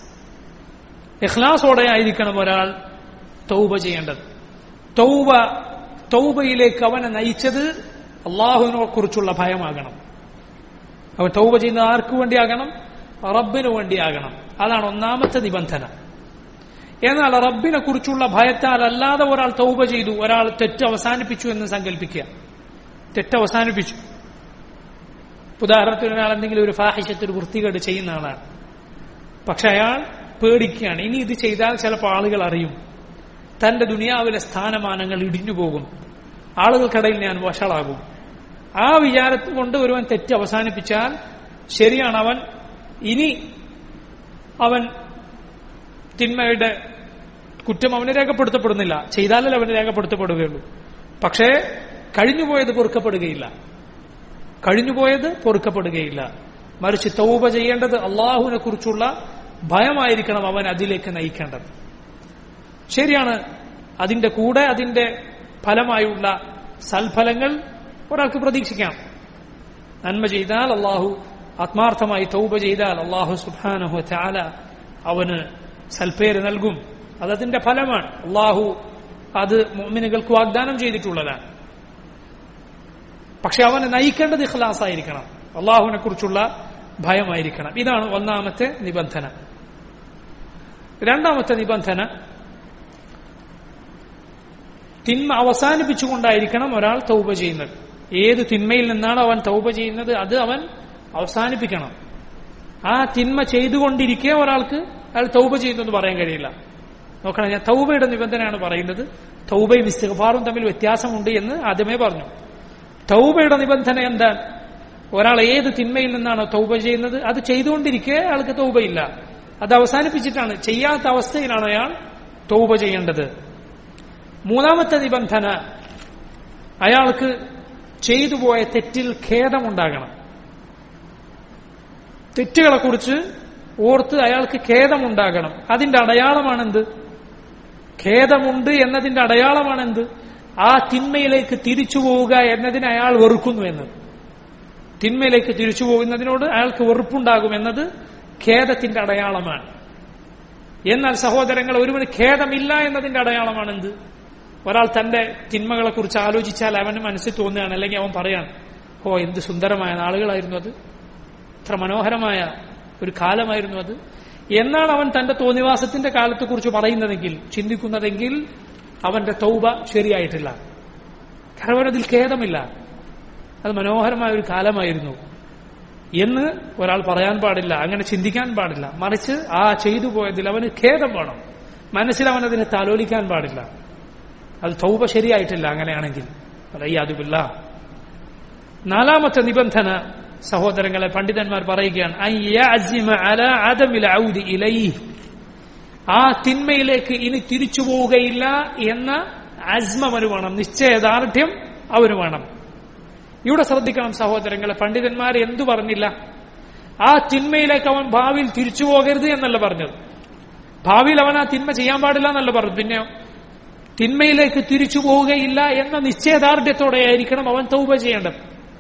ഇഖ്ലാസോടെ ആയിരിക്കണം ഒരാൾ തൗബ ചെയ്യേണ്ടത് തൗബ തൗബയിലേക്ക് അവനെ നയിച്ചത് അള്ളാഹുവിനെ കുറിച്ചുള്ള ഭയമാകണം അവൻ തൗബ ചെയ്യുന്ന ആർക്കു വേണ്ടിയാകണം റബ്ബിനു വേണ്ടിയാകണം അതാണ് ഒന്നാമത്തെ നിബന്ധന എന്നാൽ റബ്ബിനെ കുറിച്ചുള്ള ഭയത്താൽ അല്ലാതെ ഒരാൾ തൗബ ചെയ്തു ഒരാൾ തെറ്റ് അവസാനിപ്പിച്ചു എന്ന് സങ്കല്പിക്കുക തെറ്റ് അവസാനിപ്പിച്ചു ഉദാഹരണത്തിന് ഒരാൾ എന്തെങ്കിലും ഒരു ഫാഹിഷത്തിൽ ഒരു വൃത്തികേട് ചെയ്യുന്ന ആളാണ് പക്ഷെ അയാൾ പേടിക്കുകയാണ് ഇനി ഇത് ചെയ്താൽ ചിലപ്പോൾ ആളുകൾ അറിയും തന്റെ ദുനിയാവിലെ സ്ഥാനമാനങ്ങൾ ഇടിഞ്ഞു പോകും ആളുകൾക്കിടയിൽ ഞാൻ വഷളാകും ആ വിചാരത്തിൽ കൊണ്ട് ഒരുവൻ തെറ്റ് അവസാനിപ്പിച്ചാൽ ശരിയാണ് അവൻ ഇനി അവൻ തിന്മയുടെ കുറ്റം അവന് രേഖപ്പെടുത്തപ്പെടുന്നില്ല ചെയ്താലല്ലേ അവന് രേഖപ്പെടുത്തപ്പെടുകയുള്ളൂ പക്ഷേ കഴിഞ്ഞുപോയത് പൊറുക്കപ്പെടുകയില്ല കഴിഞ്ഞുപോയത് പൊറുക്കപ്പെടുകയില്ല മറിച്ച് തൗബ ചെയ്യേണ്ടത് അള്ളാഹുവിനെ കുറിച്ചുള്ള ഭയമായിരിക്കണം അവൻ അതിലേക്ക് നയിക്കേണ്ടത് ശരിയാണ് അതിന്റെ കൂടെ അതിന്റെ ഫലമായുള്ള സൽഫലങ്ങൾ ഒരാൾക്ക് പ്രതീക്ഷിക്കാം നന്മ ചെയ്താൽ അള്ളാഹു ആത്മാർത്ഥമായി തൗബ ചെയ്താൽ അള്ളാഹു സുബാനഹു ചാല അവന് സൽപ്പേര് നൽകും അതതിന്റെ ഫലമാണ് അള്ളാഹു അത് മുഅ്മിനുകൾക്ക് വാഗ്ദാനം ചെയ്തിട്ടുള്ളതാണ് പക്ഷെ അവനെ നയിക്കേണ്ടത് ഇഖ്ലാസ് ആയിരിക്കണം അള്ളാഹുവിനെ കുറിച്ചുള്ള ഭയമായിരിക്കണം ഇതാണ് ഒന്നാമത്തെ നിബന്ധന രണ്ടാമത്തെ നിബന്ധന തിന്മ അവസാനിപ്പിച്ചുകൊണ്ടായിരിക്കണം ഒരാൾ തൗബ ചെയ്യുന്നത് ഏത് തിന്മയിൽ നിന്നാണ് അവൻ തൗബ ചെയ്യുന്നത് അത് അവൻ അവസാനിപ്പിക്കണം ആ തിന്മ ചെയ്തുകൊണ്ടിരിക്കെ ഒരാൾക്ക് അയാൾ തൗബ ചെയ്യുന്നെന്ന് പറയാൻ കഴിയില്ല നോക്കണം ഞാൻ തൗബയുടെ നിബന്ധനയാണ് പറയുന്നത് തൗബയും ഇസ്തിഗ്ഫാറും തമ്മിൽ വ്യത്യാസമുണ്ട് എന്ന് ആദ്യമേ പറഞ്ഞു തൗബയുടെ നിബന്ധന എന്താണ് ഒരാൾ ഏത് തിന്മയിൽ നിന്നാണോ തൗബ ചെയ്യുന്നത് അത് ചെയ്തുകൊണ്ടിരിക്കെ അയാൾക്ക് തൗബയില്ല അത് അവസാനിപ്പിച്ചിട്ടാണ് ചെയ്യാത്ത അവസ്ഥയിലാണ് അയാൾ തൗബ ചെയ്യേണ്ടത് മൂന്നാമത്തെ നിബന്ധന അയാൾക്ക് ചെയ്തു പോയ തെറ്റിൽ ഖേദമുണ്ടാകണം തെറ്റുകളെക്കുറിച്ച് ഓർത്ത് അയാൾക്ക് ഖേദമുണ്ടാകണം അതിന്റെ അടയാളമാണെന്ത് ഖേദമുണ്ട് എന്നതിന്റെ അടയാളമാണെന്ത് ആ തിന്മയിലേക്ക് തിരിച്ചു പോവുക എന്നതിന് അയാൾ വെറുക്കുന്നു എന്ന് തിന്മയിലേക്ക് തിരിച്ചു പോകുന്നതിനോട് അയാൾക്ക് വെറുപ്പുണ്ടാകും എന്നത് ഖേദത്തിന്റെ അടയാളമാണ് എന്നാൽ സഹോദരങ്ങൾ ഒരുവന് ഖേദമില്ല എന്നതിന്റെ അടയാളമാണെന്ത് ഒരാൾ തന്റെ തിന്മകളെ കുറിച്ച് ആലോചിച്ചാൽ അവന് മനസ്സിൽ തോന്നുകയാണ് അല്ലെങ്കിൽ അവൻ പറയാണ് ഓ എന്ത് സുന്ദരമായ നാളുകളായിരുന്നു അത് എത്ര മനോഹരമായ ഒരു കാലമായിരുന്നു അത് എന്നാണ് അവൻ തന്റെ തോന്നിവാസത്തിന്റെ കാലത്തെക്കുറിച്ച് പറയുന്നതെങ്കിൽ ചിന്തിക്കുന്നതെങ്കിൽ അവന്റെ തൗബ ശരിയായിട്ടില്ല കാരണം അവനതിൽ ഖേദമില്ല അത് മനോഹരമായ ഒരു കാലമായിരുന്നു എന്ന് ഒരാൾ പറയാൻ പാടില്ല അങ്ങനെ ചിന്തിക്കാൻ പാടില്ല മറിച്ച് ആ ചെയ്തു പോയതിൽ അവന് ഖേദം വേണം മനസ്സിൽ അവൻ അതിനെ താലോലിക്കാൻ പാടില്ല അത് തൗബ ശരിയായിട്ടില്ല അങ്ങനെയാണെങ്കിൽ അറിയാതുമില്ല നാലാമത്തെ നിബന്ധന സഹോദരങ്ങളെ പണ്ഡിതന്മാർ പറയുകയാണ് അൻ യഅ്സിമ അലാ അദമിൽ ഔദി ഇലൈഹി ആ തിന്മയിലേക്ക് ഇനി തിരിച്ചു പോവുകയില്ല എന്ന അസ്മം അവന് വേണം നിശ്ചയദാർഢ്യം അവന് വേണം ഇവിടെ ശ്രദ്ധിക്കണം സഹോദരങ്ങളെ പണ്ഡിതന്മാർ എന്തു പറഞ്ഞില്ല ആ തിന്മയിലേക്ക് അവൻ ഭാവിയിൽ തിരിച്ചു പോകരുത് എന്നല്ല പറഞ്ഞത് ഭാവിയിൽ അവൻ ആ തിന്മ ചെയ്യാൻ പാടില്ല എന്നല്ല പറഞ്ഞു പിന്നെയോ തിന്മയിലേക്ക് തിരിച്ചു പോവുകയില്ല എന്ന നിശ്ചയദാർഢ്യത്തോടെ ആയിരിക്കണം അവൻ തൗബ ചെയ്യേണ്ടത്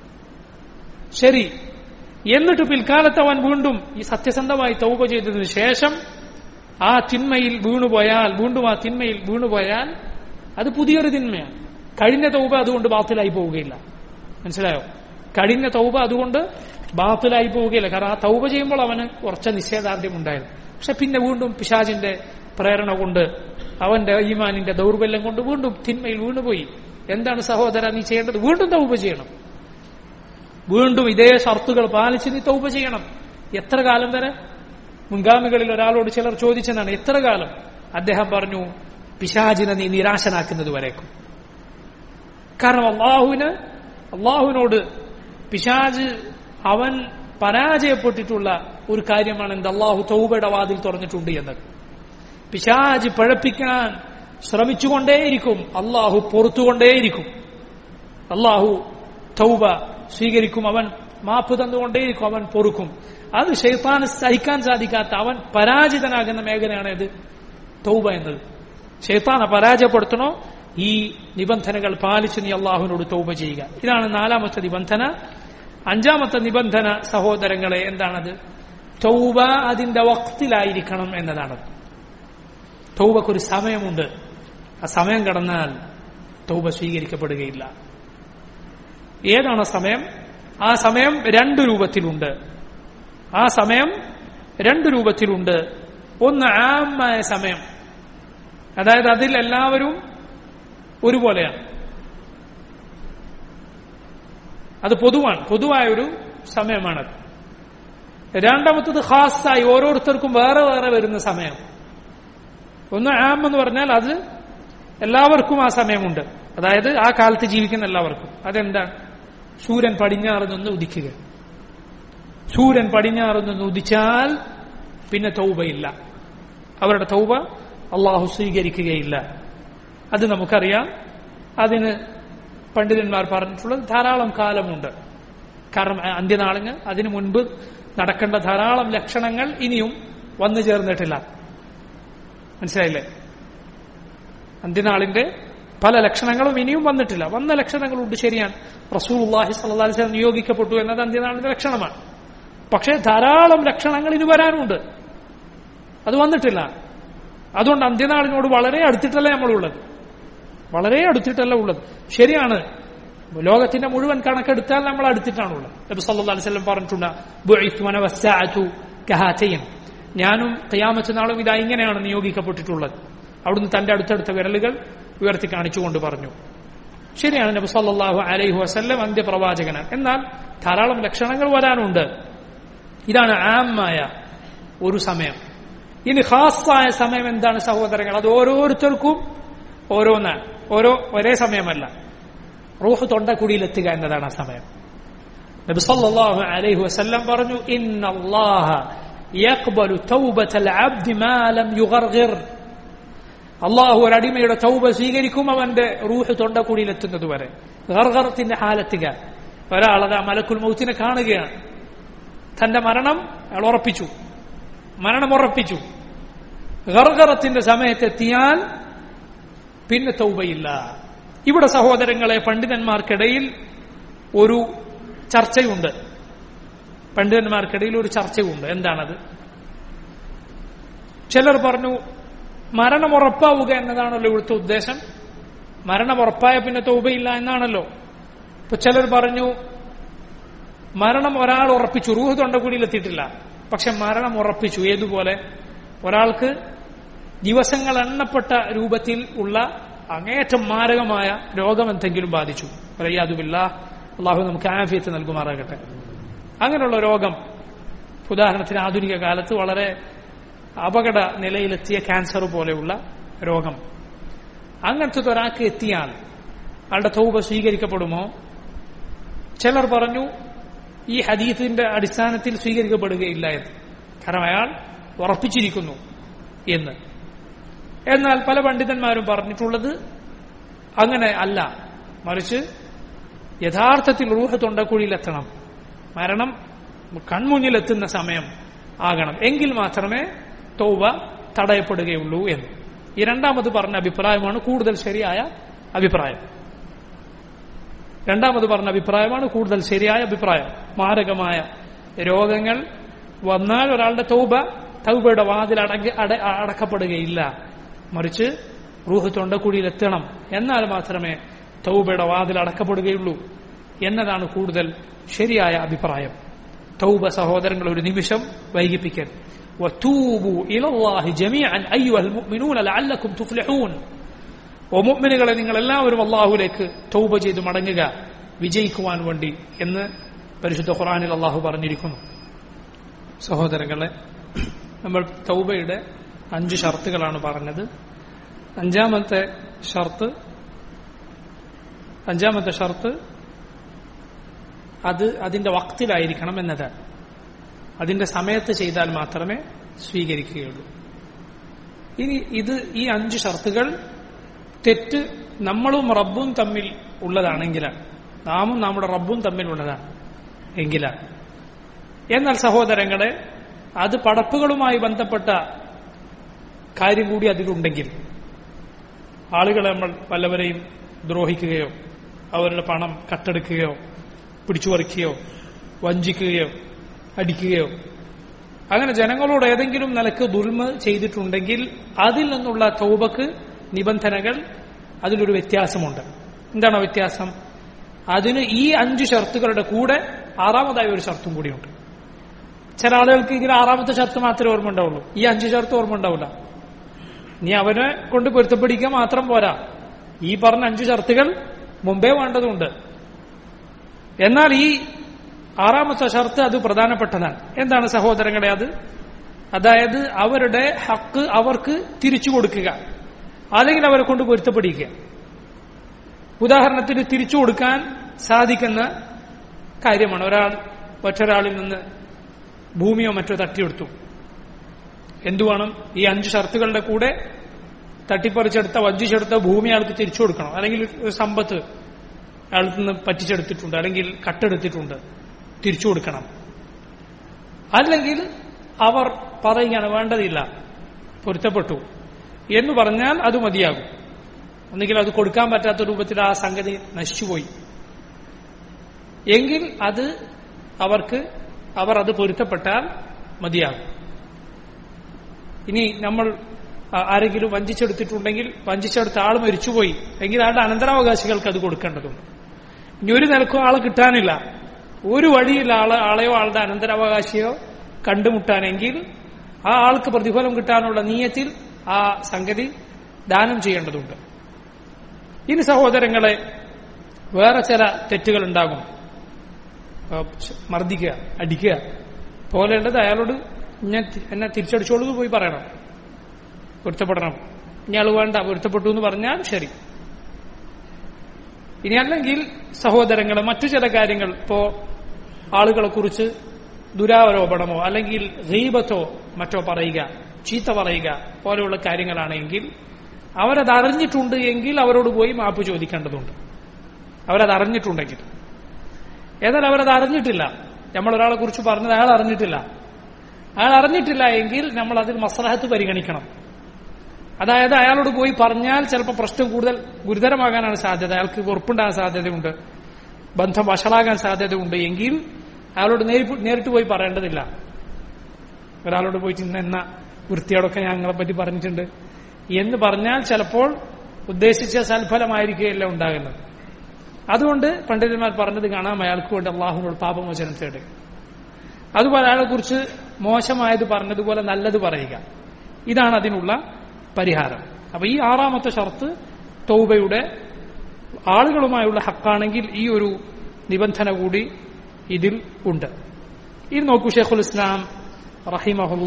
ശരി എന്നിട്ട് പിൽക്കാലത്ത് അവൻ വീണ്ടും ഈ സത്യസന്ധമായി തൗബ ചെയ്തതിനു ശേഷം ആ തിന്മയിൽ വീണുപോയാൽ വീണ്ടും ആ തിന്മയിൽ വീണുപോയാൽ അത് പുതിയൊരു തിന്മയാണ് കഴിഞ്ഞ തൗബ അതുകൊണ്ട് ബാത്തിലായി പോവുകയില്ല മനസ്സിലായോ കഴിഞ്ഞ തൗബ അതുകൊണ്ട് ബാത്തിലായി പോവുകയില്ല കാരണം ആ തൗബ ചെയ്യുമ്പോൾ അവന് കുറച്ച നിശ്ചയദാർഢ്യം ഉണ്ടായിരുന്നു പക്ഷെ പിന്നെ വീണ്ടും പിശാചിന്റെ പ്രേരണ കൊണ്ട് അവന്റെ ഈമാനിന്റെ ദൗർബല്യം കൊണ്ട് വീണ്ടും തിന്മയിൽ വീണുപോയി എന്താണ് സഹോദര നീ ചെയ്യേണ്ടത് വീണ്ടും തൗബ ചെയ്യണം വീണ്ടും ഇതേ ഷർത്തുകൾ പാലിച്ച് നീ തൗബ ചെയ്യണം എത്ര കാലം വരെ മുൻഗാമികളിൽ ഒരാളോട് ചിലർ ചോദിച്ചതാണ് എത്ര കാലം അദ്ദേഹം പറഞ്ഞു പിശാചിനെ നീ നിരാശനാക്കുന്നത് വരേക്കും കാരണം അള്ളാഹുവിന് അള്ളാഹുവിനോട് പിശാജ് അവൻ പരാജയപ്പെട്ടിട്ടുള്ള ഒരു കാര്യമാണ് എന്ത് അള്ളാഹു തൗബയുടെ വാതിൽ തുറന്നിട്ടുണ്ട് എന്നത് പിശാജ് പഴപ്പിക്കാൻ ശ്രമിച്ചുകൊണ്ടേയിരിക്കും അള്ളാഹു പൊറത്തുകൊണ്ടേയിരിക്കും അള്ളാഹു തൗബ സ്വീകരിക്കും അവൻ മാപ്പ് തന്നുകൊണ്ടേയിരിക്കും അവൻ പൊറുക്കും അത് ഷെയ്ത്താന് സഹിക്കാൻ സാധിക്കാത്ത അവൻ പരാജിതനാകുന്ന മേഖലയാണ് ഇത് തൗബ എന്നത് ഷെയ്ത്താനെ പരാജയപ്പെടുത്തണോ ഈ നിബന്ധനകൾ പാലിച്ച് നീ അള്ളാഹുവിനോട് തൗബ ചെയ്യുക ഇതാണ് നാലാമത്തെ നിബന്ധന അഞ്ചാമത്തെ നിബന്ധന സഹോദരങ്ങളെ എന്താണത് തൗബ അതിന്റെ വക്തിലായിരിക്കണം എന്നതാണത് തൗബക്കൊരു സമയമുണ്ട് ആ സമയം കടന്നാൽ തൗബ സ്വീകരിക്കപ്പെടുകയില്ല ഏതാണ് സമയം ആ സമയം രണ്ട് രൂപത്തിലുണ്ട് ആ സമയം രണ്ട് രൂപത്തിലുണ്ട് ഒന്ന് ആമായ സമയം അതായത് അതിൽ എല്ലാവരും ഒരുപോലെയാണ് അത് പൊതുവാണ് പൊതുവായ ഒരു സമയമാണത് രണ്ടാമത്തത് ഖാസായി ഓരോരുത്തർക്കും വേറെ വേറെ വരുന്ന സമയം ഒന്ന് ആം എന്ന് പറഞ്ഞാൽ അത് എല്ലാവർക്കും ആ സമയമുണ്ട് അതായത് ആ കാലത്ത് ജീവിക്കുന്ന എല്ലാവർക്കും അതെന്താണ് സൂര്യൻ പടിഞ്ഞാറ് നിന്ന് ഉദിക്കുക സൂര്യൻ പടിഞ്ഞാറ് നിന്ന് ഉദിച്ചാൽ പിന്നെ തൗബയില്ല അവരുടെ തൗബ അള്ളാഹു സ്വീകരിക്കുകയില്ല അത് നമുക്കറിയാം അതിന് പണ്ഡിതന്മാർ പറഞ്ഞിട്ടുള്ളത് ധാരാളം കാലമുണ്ട് കാരണം അന്ത്യനാളിന് അതിനു മുൻപ് നടക്കേണ്ട ധാരാളം ലക്ഷണങ്ങൾ ഇനിയും വന്നു ചേർന്നിട്ടില്ല മനസ്സിലായില്ലേ അന്ത്യനാളിന്റെ പല ലക്ഷണങ്ങളും ഇനിയും വന്നിട്ടില്ല വന്ന ലക്ഷണങ്ങളുണ്ട് ശരിയാണ് റസൂൽ അള്ളാഹി സല്ലാസ്ലം നിയോഗിക്കപ്പെട്ടു എന്നത് അന്ത്യനാളിന്റെ ലക്ഷണമാണ് പക്ഷേ ധാരാളം ലക്ഷണങ്ങൾ ഇനി വരാനുണ്ട് അത് വന്നിട്ടില്ല അതുകൊണ്ട് അന്ത്യനാളിനോട് വളരെ അടുത്തിട്ടല്ലേ നമ്മളുള്ളത് വളരെ അടുത്തിട്ടല്ല ഉള്ളത് ശരിയാണ് ലോകത്തിന്റെ മുഴുവൻ കണക്കെടുത്താൽ നമ്മൾ അടുത്തിട്ടാണുള്ളത് നബി സല്ലല്ലാഹു അലൈഹി വസല്ലം പറഞ്ഞിട്ടുണ്ട് ബുഇത്തു അന വസ്സഅതു കഹാതൈൻ ഞാനും ഖിയാമത്ത് നാളും ഇതാ ഇങ്ങനെയാണ് നിയോഗിക്കപ്പെട്ടിട്ടുള്ളത് അവിടുന്ന് തന്റെ അടുത്തടുത്ത വിരലുകൾ ഉയർത്തി കാണിച്ചുകൊണ്ട് പറഞ്ഞു ശരിയാണ് നബി സല്ലല്ലാഹു അലൈഹി വസല്ലം അന്ത്യപ്രവാചകനാണ് എന്നാൽ ധാരാളം ലക്ഷണങ്ങൾ വരാനുണ്ട് ഇതാണ് ആമായ ഒരു സമയം ഇനി ഖാസായ സമയം എന്താണ് സഹോദരങ്ങൾ അത് ഓരോരുത്തർക്കും ഓരോന്നാണ് ഓരോ ഒരേ സമയമല്ല റൂഹ് തൊണ്ടക്കുടിയിലെത്തുക എന്നതാണ് ആ സമയം നബി സല്ലല്ലാഹു അലൈഹി വസല്ലം പറഞ്ഞു ഇന്നല്ലാഹ യഖ്ബലു തൗബത്തൽ അബ്ദി മാ ലം യുഗർഗിർ അള്ളാഹു ഒരു അടിമയുടെ തൗബ സ്വീകരിക്കും അവന്റെ റൂഹ് തൊണ്ടക്കുടിയിലെത്തുന്നത് വരെ ഗർഗറത്തിന്റെ ഹാലത്തുക ഒരാളത് ആ മലക്കുൽ മൗത്തിനെ കാണുകയാണ് തന്റെ മരണം അയാൾ ഉറപ്പിച്ചു മരണം ഉറപ്പിച്ചു ഗർഗറത്തിന്റെ സമയത്തെത്തിയാൽ പിന്നെ തൗബയില്ല ഇവിടെ സഹോദരങ്ങളെ പണ്ഡിതന്മാർക്കിടയിൽ ഒരു ചർച്ചയുണ്ട് പണ്ഡിതന്മാർക്കിടയിൽ ഒരു ചർച്ചയുണ്ട് എന്താണത് ചിലർ പറഞ്ഞു മരണം ഉറപ്പാവുക എന്നതാണല്ലോ ഇവിടുത്തെ ഉദ്ദേശം മരണം ഉറപ്പായ പിന്നെ തൗബയില്ല എന്നാണല്ലോ ഇപ്പൊ ചിലർ പറഞ്ഞു മരണം ഒരാൾ ഉറപ്പിച്ചു റൂഹ് തൊണ്ടക്കുടിയിലെത്തിയിട്ടില്ല പക്ഷെ മരണം ഉറപ്പിച്ചു ഏതുപോലെ ഒരാൾക്ക് ദിവസങ്ങൾ എണ്ണപ്പെട്ട രൂപത്തിൽ ഉള്ള അങ്ങേറ്റം മാരകമായ രോഗം എന്തെങ്കിലും ബാധിച്ചു പറയാതുമില്ല അള്ളാഹു നമുക്ക് ആഫിയത്ത് നൽകുമാറാകട്ടെ അങ്ങനെയുള്ള രോഗം ഉദാഹരണത്തിന് ആധുനിക കാലത്ത് വളരെ അപകട നിലയിലെത്തിയ ക്യാൻസർ പോലെയുള്ള രോഗം അങ്ങനത്തെ ഒരാൾക്ക് എത്തിയാൽ അയാളുടെ തൗബ സ്വീകരിക്കപ്പെടുമോ ചിലർ പറഞ്ഞു ഈ ഹദീഫിന്റെ അടിസ്ഥാനത്തിൽ സ്വീകരിക്കപ്പെടുകയില്ല എന്ന് കാരണം അയാൾ ഉറപ്പിച്ചിരിക്കുന്നു എന്ന് എന്നാൽ പല പണ്ഡിതന്മാരും പറഞ്ഞിട്ടുള്ളത് അങ്ങനെ അല്ല മറിച്ച് യഥാർത്ഥത്തിൽ റൂഹ് തൊണ്ടക്കുഴിയിലെത്തണം മരണം കൺമുന്നിലെത്തുന്ന സമയം ആകണം എങ്കിൽ മാത്രമേ തൗബ തടയപ്പെടുകയുള്ളൂ എന്ന് ഈ രണ്ടാമത് പറഞ്ഞ അഭിപ്രായമാണ് കൂടുതൽ ശരിയായ അഭിപ്രായം രണ്ടാമത് പറഞ്ഞ അഭിപ്രായമാണ് കൂടുതൽ ശരിയായ അഭിപ്രായം മാരകമായ രോഗങ്ങൾ വന്നാൽ ഒരാളുടെ തൗബ തൗബയുടെ വാതിൽ അടങ്ങി അട അടക്കപ്പെടുകയില്ല മറിച്ച് റൂഹ് തൊണ്ടക്കുഴിയിലെത്തണം എന്നാൽ മാത്രമേ തൗബയുടെ വാതിൽ അടക്കപ്പെടുകയുള്ളൂ എന്നതാണ് കൂടുതൽ ശരിയായ അഭിപ്രായം തൗബ സഹോദരങ്ങൾ ഒരു നിമിഷം വൈകിപ്പിക്കൽ وتوبوا إلى الله جميعا أيها المؤمنون لعلكم تفلحون മുഅ്മിനുകളെ നിങ്ങൾ എല്ലാവരും അള്ളാഹുലേക്ക് തൗബ ചെയ്ത് മടങ്ങുക വിജയിക്കുവാൻ വേണ്ടി എന്ന് പരിശുദ്ധ ഖുറാനിൽ അള്ളാഹു പറഞ്ഞിരിക്കുന്നു സഹോദരങ്ങളെ നമ്മൾ തൗബയുടെ അഞ്ച് ഷർത്തുകളാണ് പറഞ്ഞത് അഞ്ചാമത്തെ ഷർത്ത് അഞ്ചാമത്തെ ഷർത്ത് അത് അതിന്റെ വക്തിലായിരിക്കണം എന്നതാണ് അതിന്റെ സമയത്ത് ചെയ്താൽ മാത്രമേ സ്വീകരിക്കുകയുള്ളൂ ഇനി ഇത് ഈ അഞ്ച് ഷർത്തുകൾ തെറ്റ് നമ്മളും റബ്ബും തമ്മിൽ ഉള്ളതാണെങ്കിലാണ് നാമും നമ്മുടെ റബ്ബും തമ്മിലുള്ളതാണ് എങ്കിലാണ് എന്നാൽ സഹോദരങ്ങളെ അത് പടപ്പുകളുമായി ബന്ധപ്പെട്ട കാര്യം കൂടി അതിലുണ്ടെങ്കിൽ ആളുകളെ നമ്മൾ വല്ലവരെയും ദ്രോഹിക്കുകയോ അവരുടെ പണം കട്ടെടുക്കുകയോ പിടിച്ചുപറിക്കുകയോ വഞ്ചിക്കുകയോ അടിക്കുകയോ അങ്ങനെ ജനങ്ങളോട് ഏതെങ്കിലും നിലക്ക് ദുൽമ ചെയ്തിട്ടുണ്ടെങ്കിൽ അതിൽ നിന്നുള്ള തൗബക്ക് നിബന്ധനകൾ അതിലൊരു വ്യത്യാസമുണ്ട് എന്താണ് വ്യത്യാസം അതിന് ഈ അഞ്ച് ഷർത്തുകളുടെ കൂടെ ആറാമതായ ഒരു ഷർത്തും കൂടിയുണ്ട് ചില ആളുകൾക്ക് ഇതിൽ ആറാമത്തെ ഷർത്ത് മാത്രമേ ഓർമ്മ ഉണ്ടാവുള്ളൂ ഈ അഞ്ച് ഷർത്ത് ഓർമ്മ ഉണ്ടാവില്ല നീ അവനെ കൊണ്ട് പൊരുത്തപ്പെടിക്കുക മാത്രം പോരാ ഈ പറഞ്ഞ അഞ്ച് ഷർത്തുകൾ മുമ്പേ വേണ്ടതുണ്ട് എന്നാൽ ഈ ആറാമത്തെ ഷർത്ത് അത് പ്രധാനപ്പെട്ടതാണ് എന്താണ് സഹോദരങ്ങളെ അത് അതായത് അവരുടെ ഹക്ക് അവർക്ക് തിരിച്ചു കൊടുക്കുക അല്ലെങ്കിൽ അവരെ കൊണ്ട് പൊരുത്തപ്പെടിക്കുക ഉദാഹരണത്തിന് തിരിച്ചു കൊടുക്കാൻ സാധിക്കുന്ന കാര്യമാണ് ഒരാൾ മറ്റൊരാളിൽ നിന്ന് ഭൂമിയോ മറ്റോ തട്ടിയെടുത്തു എന്തു വേണം ഈ അഞ്ച് ഷർത്തുകളുടെ കൂടെ തട്ടിപ്പറിച്ചെടുത്ത വഞ്ചിച്ചെടുത്ത ഭൂമി ആൾക്ക് തിരിച്ചു കൊടുക്കണം അല്ലെങ്കിൽ ഒരു സമ്പത്ത് അയാൾക്ക് നിന്ന് പറ്റിച്ചെടുത്തിട്ടുണ്ട് അല്ലെങ്കിൽ കട്ടെടുത്തിട്ടുണ്ട് തിരിച്ചു കൊടുക്കണം അല്ലെങ്കിൽ അവർ പറയുകയാണ് വേണ്ടതില്ല പൊരുത്തപ്പെട്ടു എന്ന് പറഞ്ഞാൽ അത് മതിയാകും ഒന്നുകിൽ അത് കൊടുക്കാൻ പറ്റാത്ത രൂപത്തിൽ ആ സംഗതി നശിച്ചുപോയി എങ്കിൽ അത് അവർക്ക് അവർ അത് പൊരുത്തപ്പെട്ടാൽ മതിയാകും ഇനി നമ്മൾ ആ- ആരെങ്കിലും വഞ്ചിച്ചെടുത്തിട്ടുണ്ടെങ്കിൽ വഞ്ചിച്ചെടുത്ത ആൾ മരിച്ചുപോയി എങ്കിൽ ആളുടെ അനന്തരാവകാശികൾക്ക് അത് കൊടുക്കേണ്ടതുണ്ട് ഇനി ഒരു നിലക്കും ആളെ കിട്ടാനില്ല ഒരു വഴിയില്ല ആളെ ആളെയോ ആളുടെ അനന്തരാവകാശിയോ കണ്ടുമുട്ടാനെങ്കിൽ ആ ആൾക്ക് പ്രതിഫലം കിട്ടാനുള്ള നീയത്തിൽ ആ സംഗതി ദാനം ചെയ്യേണ്ടതുണ്ട് ഇനി സഹോദരങ്ങളെ വേറെ ചില തെറ്റുകൾ ഉണ്ടാകും ആ, മർദ്ദിക്കുക അടിക്കുക പോലെയുള്ളത് അയാളോട് ഞാൻ തി- എന്നെ തിരിച്ചടിച്ചോളൂ എന്ന് പോയി പറയണം പൊരുത്തപ്പെടണം ഇയാൾ വേണ്ട പൊരുത്തപ്പെട്ടു എന്ന് പറഞ്ഞാൽ ശരി ഇനി അല്ലെങ്കിൽ സഹോദരങ്ങളെ മറ്റു ചില കാര്യങ്ങൾ ഇപ്പോ ആളുകളെ കുറിച്ച് ദുരാരോപണമോ അല്ലെങ്കിൽ ഗീബത്തോ മറ്റോ പറയുക ചീത്ത പറയുക പോലെയുള്ള കാര്യങ്ങളാണെങ്കിൽ അവരത് അറിഞ്ഞിട്ടുണ്ട് എങ്കിൽ അവരോട് പോയി മാപ്പ് ചോദിക്കേണ്ടതുണ്ട് അവരത് അറിഞ്ഞിട്ടുണ്ടെങ്കിൽ എന്നാൽ അവരത് അറിഞ്ഞിട്ടില്ല നമ്മൾ ഒരാളെ കുറിച്ച് പറഞ്ഞത് അയാൾ അറിഞ്ഞിട്ടില്ല അയാൾ അറിഞ്ഞിട്ടില്ല എങ്കിൽ നമ്മൾ അതിൽ മസ്ലഹത്ത് പരിഗണിക്കണം അതായത് അയാളോട് പോയി പറഞ്ഞാൽ ചിലപ്പോൾ പ്രശ്നം കൂടുതൽ ഗുരുതരമാകാനാണ് സാധ്യത അയാൾക്ക് വെറുപ്പുണ്ടാകാൻ സാധ്യതയുണ്ട് ബന്ധം വഷളാകാൻ സാധ്യതയുണ്ട് എങ്കിൽ അയാളോട് നേരിട്ട് നേരിട്ട് പോയി പറയേണ്ടതില്ല ഒരാളോട് പോയിട്ട് ഇന്ന എന്ന വൃത്തിയോടൊക്കെ ഞങ്ങളെ പറ്റി പറഞ്ഞിട്ടുണ്ട് എന്ന് പറഞ്ഞാൽ ചിലപ്പോൾ ഉദ്ദേശിച്ച സൽഫലമായിരിക്കുകയല്ല ഉണ്ടാകുന്നത് അതുകൊണ്ട് പണ്ഡിതന്മാർ പറഞ്ഞത് കാണാം അയാൾക്ക് വേണ്ടി അള്ളാഹുവിനോട് പാപമോചനം തേടുക അതുപോലെ അയാളെ കുറിച്ച് മോശമായത് പറഞ്ഞതുപോലെ നല്ലത് പറയുക ഇതാണ് അതിനുള്ള പരിഹാരം അപ്പൊ ഈ ആറാമത്തെ ഷർത്ത് തൗബയുടെ ആളുകളുമായുള്ള ഹക്കാണെങ്കിൽ ഈ ഒരു നിബന്ധന കൂടി ഇതിൽ ഉണ്ട് ഇത് നോക്കൂ ഷെയ്ഖുൽ ഇസ്ലാം റഹിമഹുല്ല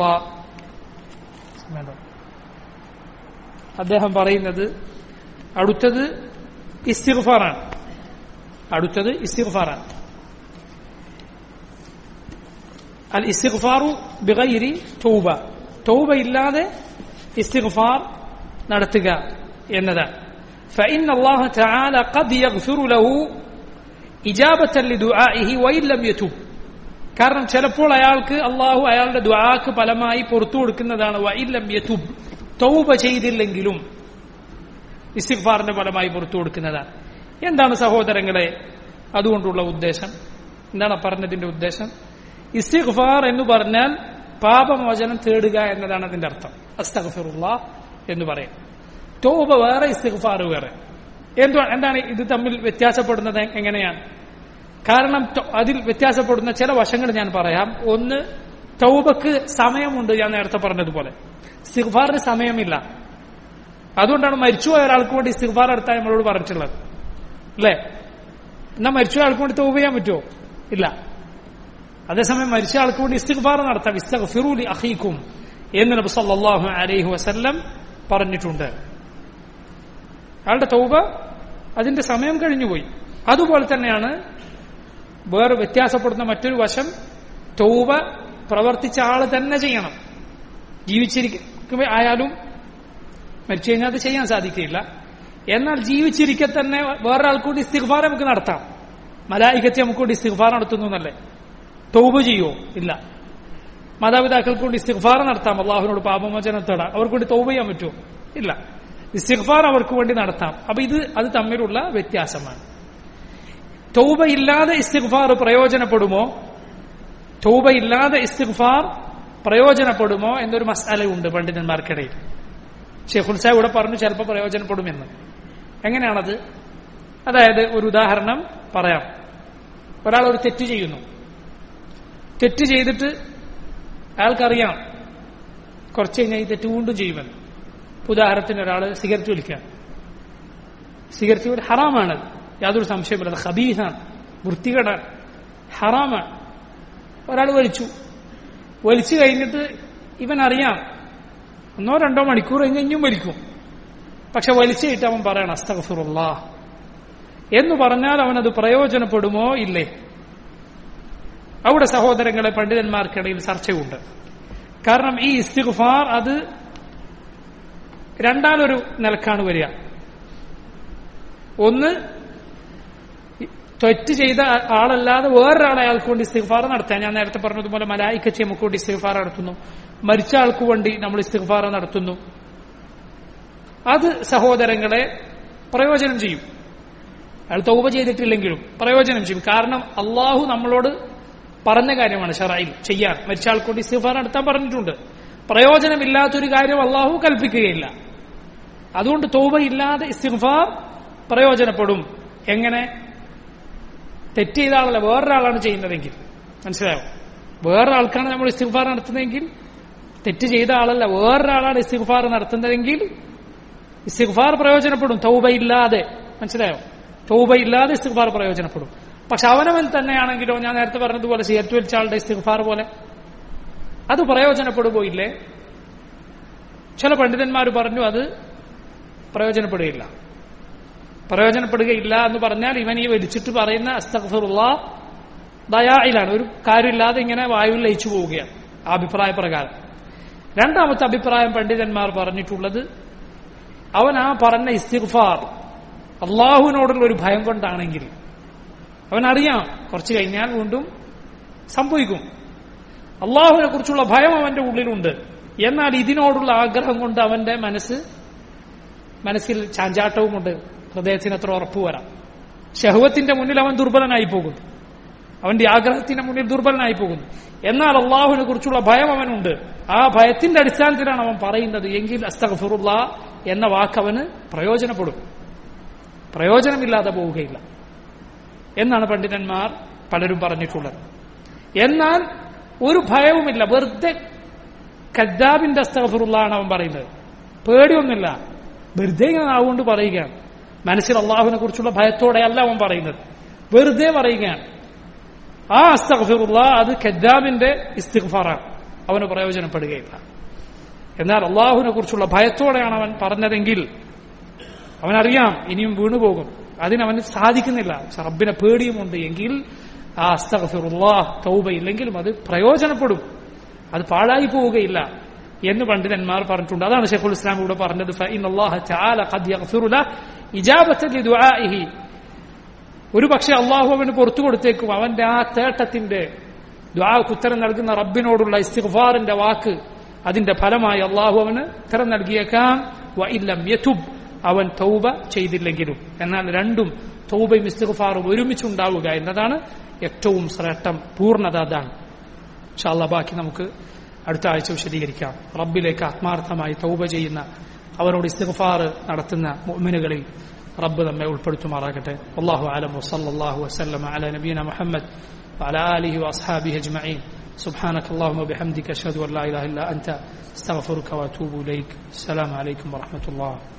അദ്ദേഹം പറയുന്നത് അടുത്തത് ഇസ്തിഗ്ഫാറാണ് അടുത്തത് ഇസ്തിഗ്ഫാറാണ് അൽ ഇസ്തിഗ്ഫാറു ബിഗൈരി തൗബ തൗബ ഇല്ലാതെ ഇസ്തിഗ്ഫാർ നടത്തുക എന്നതാണ് فإن الله تعالى قد يغفر له إجابة لدعائه وإن لم يتوب കാരണം ചിലപ്പോൾ അയാൾക്ക് അള്ളാഹു അയാളുടെ ദ്വാക്ക് ഫലമായി പുറത്തു കൊടുക്കുന്നതാണ് വൈലം യതുബ് തൗബ ചെയ്തില്ലെങ്കിലും ഇസ്തിഗ്ഫാറിന്റെ ഫലമായി പുറത്തു കൊടുക്കുന്നതാണ് എന്താണ് സഹോദരങ്ങളെ അതുകൊണ്ടുള്ള ഉദ്ദേശം എന്താണ് പറഞ്ഞതിന്റെ ഉദ്ദേശം ഇസ്തിഗ്ഫാർ എന്ന് പറഞ്ഞാൽ പാപമോചനം തേടുക എന്നതാണ് അതിന്റെ അർത്ഥം അസ്തഗ്ഫിറുള്ള എന്ന് പറയും തോബ വേറെ ഇസ്തിഗ്ഫാർ വേറെ എന്തോ എന്താണ് ഇത് തമ്മിൽ വ്യത്യാസപ്പെടുന്നത് എങ്ങനെയാണ് കാരണം ത- അതിൽ വ്യത്യാസപ്പെടുന്ന ചില വശങ്ങൾ ഞാൻ പറയാം ഒന്ന് തൗബക്ക് സമയമുണ്ട് ഞാൻ നേരത്തെ പറഞ്ഞതുപോലെ ഇസ്തിഗ്ഫാറിന് സമയമില്ല അതുകൊണ്ടാണ് മരിച്ചുപോയ ഒരാൾക്ക് വേണ്ടി ഇസ്തിഗ്ഫാർ എടുത്താൽ നമ്മളോട് പറഞ്ഞിട്ടുള്ളത് അല്ലേ എന്നാ മരിച്ച ആൾക്ക് വേണ്ടി തൗബ ചെയ്യാൻ പറ്റുമോ ഇല്ല അതേസമയം മരിച്ച ആൾക്ക് വേണ്ടി ഇസ്തിഗ്ഫാർ നടത്താം ഇസ്തഗ്ഫിറൂലി അഖീക്കും എന്ന് നബി സല്ലല്ലാഹു അലൈഹി വസല്ലം പറഞ്ഞിട്ടുണ്ട് അയാളുടെ തൗബ അതിന്റെ സമയം കഴിഞ്ഞുപോയി അതുപോലെ തന്നെയാണ് വേറെ വ്യത്യാസപ്പെടുന്ന മറ്റൊരു വശം തൗബ പ്രവർത്തിച്ച ആള് തന്നെ ചെയ്യണം ജീവിച്ചിരിക്കുക ആയാലും മരിച്ചു കഴിഞ്ഞാൽ അത് ചെയ്യാൻ സാധിക്കില്ല എന്നാൽ ജീവിച്ചിരിക്കെ തന്നെ വേറൊരാൾക്ക് കൂടി ഇസ്തിഗ്ഫാർ നമുക്ക് നടത്താം മലായികത്തെ നമുക്ക് കൂടി ഇസ്തിഗ്ഫാർ നടത്തുന്നു എന്നല്ലേ തൗബ ചെയ്യോ ഇല്ല മാതാപിതാക്കൾക്ക് കൊണ്ട് ഇസ്തിഗ്ഫാർ നടത്താം അള്ളാഹുവിനോട് പാപമോചനം തേടാം അവർക്ക് വേണ്ടി തൗബ ചെയ്യാൻ പറ്റുമോ ഇല്ല ഇസ്തിഗ്ഫാർ അവർക്ക് വേണ്ടി നടത്താം അപ്പൊ ഇത് അത് തമ്മിലുള്ള വ്യത്യാസമാണ് തൗബ ഇല്ലാതെ ഇസ്തിഗ്ഫാർ പ്രയോജനപ്പെടുമോ തൗബ ഇല്ലാതെ ഇസ്തിഗ്ഫാർ പ്രയോജനപ്പെടുമോ എന്നൊരു മസാലയുണ്ട് പണ്ഡിതന്മാർക്കിടയിൽ ഷെയ്ഖുൽ സാഹിബ് ഇവിടെ പറഞ്ഞു ചിലപ്പോൾ പ്രയോജനപ്പെടുമെന്ന് എങ്ങനെയാണത് അതായത് ഒരു ഉദാഹരണം പറയാം ഒരാൾ ഒരു തെറ്റ് ചെയ്യുന്നു തെറ്റ് ചെയ്തിട്ട് അയാൾക്കറിയാം കുറച്ച് കഴിഞ്ഞാൽ ഈ തെറ്റ് വീണ്ടും ചെയ്യുമെന്ന് ഇപ്പൊ ഉദാഹരണത്തിന് ഒരാൾ സിഗരറ്റ് വലിക്കുക സിഗരറ്റ് വലി ഹറാമാണ് യാതൊരു സംശയമില്ല അത് ഹബീഹാണ് വൃത്തികേടാണ് ഹറാമാണ് ഒരാൾ വലിച്ചു വലിച്ചു കഴിഞ്ഞിട്ട് ഇവൻ അറിയാം ഒന്നോ രണ്ടോ മണിക്കൂർ കഴിഞ്ഞ് ഇനിയും വലിക്കും പക്ഷെ വലിച്ചിട്ട് അവൻ പറയണം അസ്തഫുറുള്ള എന്ന് പറഞ്ഞാൽ അവനത് പ്രയോജനപ്പെടുമോ ഇല്ലേ അവിടെ സഹോദരങ്ങളെ പണ്ഡിതന്മാർക്കിടയിൽ ചർച്ചയുണ്ട് കാരണം ഈ ഇസ്തിഗ്ഫാർ അത് രണ്ടാലൊരു നിലക്കാണ് വരിക ഒന്ന് തെറ്റ് ചെയ്ത ആളല്ലാതെ വേറൊരാളെ അയാൾക്ക് വേണ്ടി ഇസ്തിഗ്ഫാർ നടത്താൻ ഞാൻ നേരത്തെ പറഞ്ഞതുപോലെ മലായിക്കച്ചി നമുക്ക് വേണ്ടി ഇസ്തിഗ്ഫാർ നടത്തുന്നു മരിച്ച ആൾക്ക് വേണ്ടി നമ്മൾ ഇസ്തിഗ്ഫാർ നടത്തുന്നു അത് സഹോദരങ്ങളെ പ്രയോജനം ചെയ്യും അയാൾ തൗബ ചെയ്തിട്ടില്ലെങ്കിലും പ്രയോജനം ചെയ്യും കാരണം അള്ളാഹു നമ്മളോട് പറഞ്ഞ കാര്യമാണ് ഷറായിൽ ചെയ്യാൻ മരിച്ച ആൾക്ക് വേണ്ടി ഇസ്തിഗ്ഫാർ നടത്താൻ പറഞ്ഞിട്ടുണ്ട് പ്രയോജനമില്ലാത്തൊരു കാര്യം അള്ളാഹു കൽപ്പിക്കുകയില്ല അതുകൊണ്ട് തൗബ ഇല്ലാതെ ഇസ്തിഗ്ഫാർ പ്രയോജനപ്പെടും എങ്ങനെ തെറ്റ് ചെയ്ത ആളല്ല വേറൊരാളാണ് ചെയ്യുന്നതെങ്കിൽ മനസ്സിലായോ വേറൊരാൾക്കാണ് നമ്മൾ ഇസ്തിഗ്ഫാർ നടത്തുന്നതെങ്കിൽ തെറ്റ് ചെയ്ത ആളല്ല വേറൊരാളാണ് ഇസ്തിഗ്ഫാർ നടത്തുന്നതെങ്കിൽ ഇസ്തിഗ്ഫാർ പ്രയോജനപ്പെടും തൗബ ഇല്ലാതെ മനസ്സിലായോ തൗബ ഇല്ലാതെ ഇസ്തിഗ്ഫാർ പ്രയോജനപ്പെടും പക്ഷെ അവനവൻ തന്നെയാണെങ്കിലോ ഞാൻ നേരത്തെ പറഞ്ഞതുപോലെ സിഗരറ്റ് വലിച്ച ആളുടെ ഇസ്തിഗ്ഫാർ പോലെ അത് പ്രയോജനപ്പെടുകയോ ഇല്ലേ ചില പണ്ഡിതന്മാർ പറഞ്ഞു അത് പ്രയോജനപ്പെടുകയില്ല പ്രയോജനപ്പെടുകയില്ല എന്ന് പറഞ്ഞാൽ ഇവൻ ഈ വലിച്ചിട്ട് പറയുന്ന അസ്തഫറുള്ള ദയായിലാണ് ഒരു കാര്യമില്ലാതെ ഇങ്ങനെ വായുവിൽ ലയിച്ചു പോവുകയാണ് ആ അഭിപ്രായ പ്രകാരം രണ്ടാമത്തെ അഭിപ്രായം പണ്ഡിതന്മാർ പറഞ്ഞിട്ടുള്ളത് അവൻ ആ പറഞ്ഞ ഇസ്തിഗ്ഫാർ അള്ളാഹുവിനോടുള്ള ഒരു ഭയം കൊണ്ടാണെങ്കിൽ അവൻ അറിയാം കുറച്ച് കഴിഞ്ഞാൽ വീണ്ടും സംഭവിക്കും അള്ളാഹുവിനെ കുറിച്ചുള്ള ഭയം അവന്റെ ഉള്ളിലുണ്ട് എന്നാൽ ഇതിനോടുള്ള ആഗ്രഹം കൊണ്ട് അവന്റെ മനസ്സ് മനസ്സിൽ ചാഞ്ചാട്ടവുമുണ്ട് ഹൃദയത്തിന് അത്ര ഉറപ്പ് വരാം ഷഹുവത്തിന്റെ മുന്നിൽ അവൻ ദുർബലനായി പോകുന്നു അവന്റെ ആഗ്രഹത്തിന്റെ മുന്നിൽ ദുർബലനായി പോകുന്നു എന്നാൽ അള്ളാഹുവിനെ കുറിച്ചുള്ള ഭയം അവനുണ്ട് ആ ഭയത്തിന്റെ അടിസ്ഥാനത്തിലാണ് അവൻ പറയുന്നത് എങ്കിൽ അസ്തഫറുള്ള എന്ന വാക്ക് അവന് പ്രയോജനപ്പെടും പ്രയോജനമില്ലാതെ പോവുകയില്ല എന്നാണ് പണ്ഡിതന്മാർ പലരും പറഞ്ഞിട്ടുള്ളത് എന്നാൽ ഒരു ഭയവുമില്ല വെറുതെ കദ്ദാബിന്റെ അസ്തഫറുള്ളാണ് അവൻ പറയുന്നത് പേടിയൊന്നുമില്ല വെറുതെ ഇങ്ങനെ നാവുകൊണ്ട് പറയുകയാണ് മനസ്സിൽ അള്ളാഹുവിനെ കുറിച്ചുള്ള ഭയത്തോടെയല്ല അവൻ പറയുന്നത് വെറുതെ പറയുകയാണ് ആ അസ്തഫിറുള്ള അത് ഖദ്ദാബിന്റെ ഇസ്തിഗ്ഫാറാണ് അവന് പ്രയോജനപ്പെടുകയില്ല എന്നാൽ അള്ളാഹുവിനെ കുറിച്ചുള്ള ഭയത്തോടെയാണ് അവൻ പറഞ്ഞതെങ്കിൽ അവനറിയാം ഇനിയും വീണുപോകും അതിനവന് സാധിക്കുന്നില്ല റബ്ബിനെ പേടിയുമുണ്ട് എങ്കിൽ ആ അസ്തഫിറുല്ലാഹ് തൗബ ഇല്ലെങ്കിലും അത് പ്രയോജനപ്പെടും അത് പാഴായി പോവുകയില്ല എന്ന് പണ്ഡിതന്മാർ പറഞ്ഞിട്ടുണ്ട് അതാണ് ഷെഖുൽ ഇസ്ലാം ഇവിടെ പറഞ്ഞത് ഒരു പക്ഷെ അള്ളാഹു അവന് പുറത്തു കൊടുത്തേക്കും അവന്റെ ആ തേട്ടത്തിന്റെ ദ്വാക്ക് ഉത്തരം നൽകുന്ന റബ്ബിനോടുള്ള ഇസ്തിഗ്ഫാറിന്റെ വാക്ക് അതിന്റെ ഫലമായി അള്ളാഹു അവന് ഉത്തരം നൽകിയേക്കാം ഇല്ലം യഥുബ് അവൻ തൗബ ചെയ്തില്ലെങ്കിലും എന്നാൽ രണ്ടും തൗബയും ഇസ്തിഗ്ഫാറും ഒരുമിച്ചുണ്ടാവുക എന്നതാണ് ഏറ്റവും ശ്രേഷ്ഠം പൂർണ്ണത അതാണ് ഷാല്ല ബാക്കി നമുക്ക് അടുത്ത ആഴ്ച വിശദീകരിക്കാം റബ്ബിലേക്ക് ആത്മാർത്ഥമായി തൗബ ചെയ്യുന്ന അവരോട് ഇസ്തിഗ്ഫാർ നടത്തുന്ന മുഅ്മിനുകളിൽ റബ്ബ് നമ്മെ ഉൾപ്പെടുത്തുമാറാകട്ടെ അള്ളാഹു ആലം വസല്ലാഹു വസ്ലം അല നബീന മുഹമ്മദ് وعلى آله وأصحابه أجمعين سبحانك اللهم وبحمدك أشهد أن لا إله إلا أنت استغفرك وأتوب إليك السلام عليكم ورحمة الله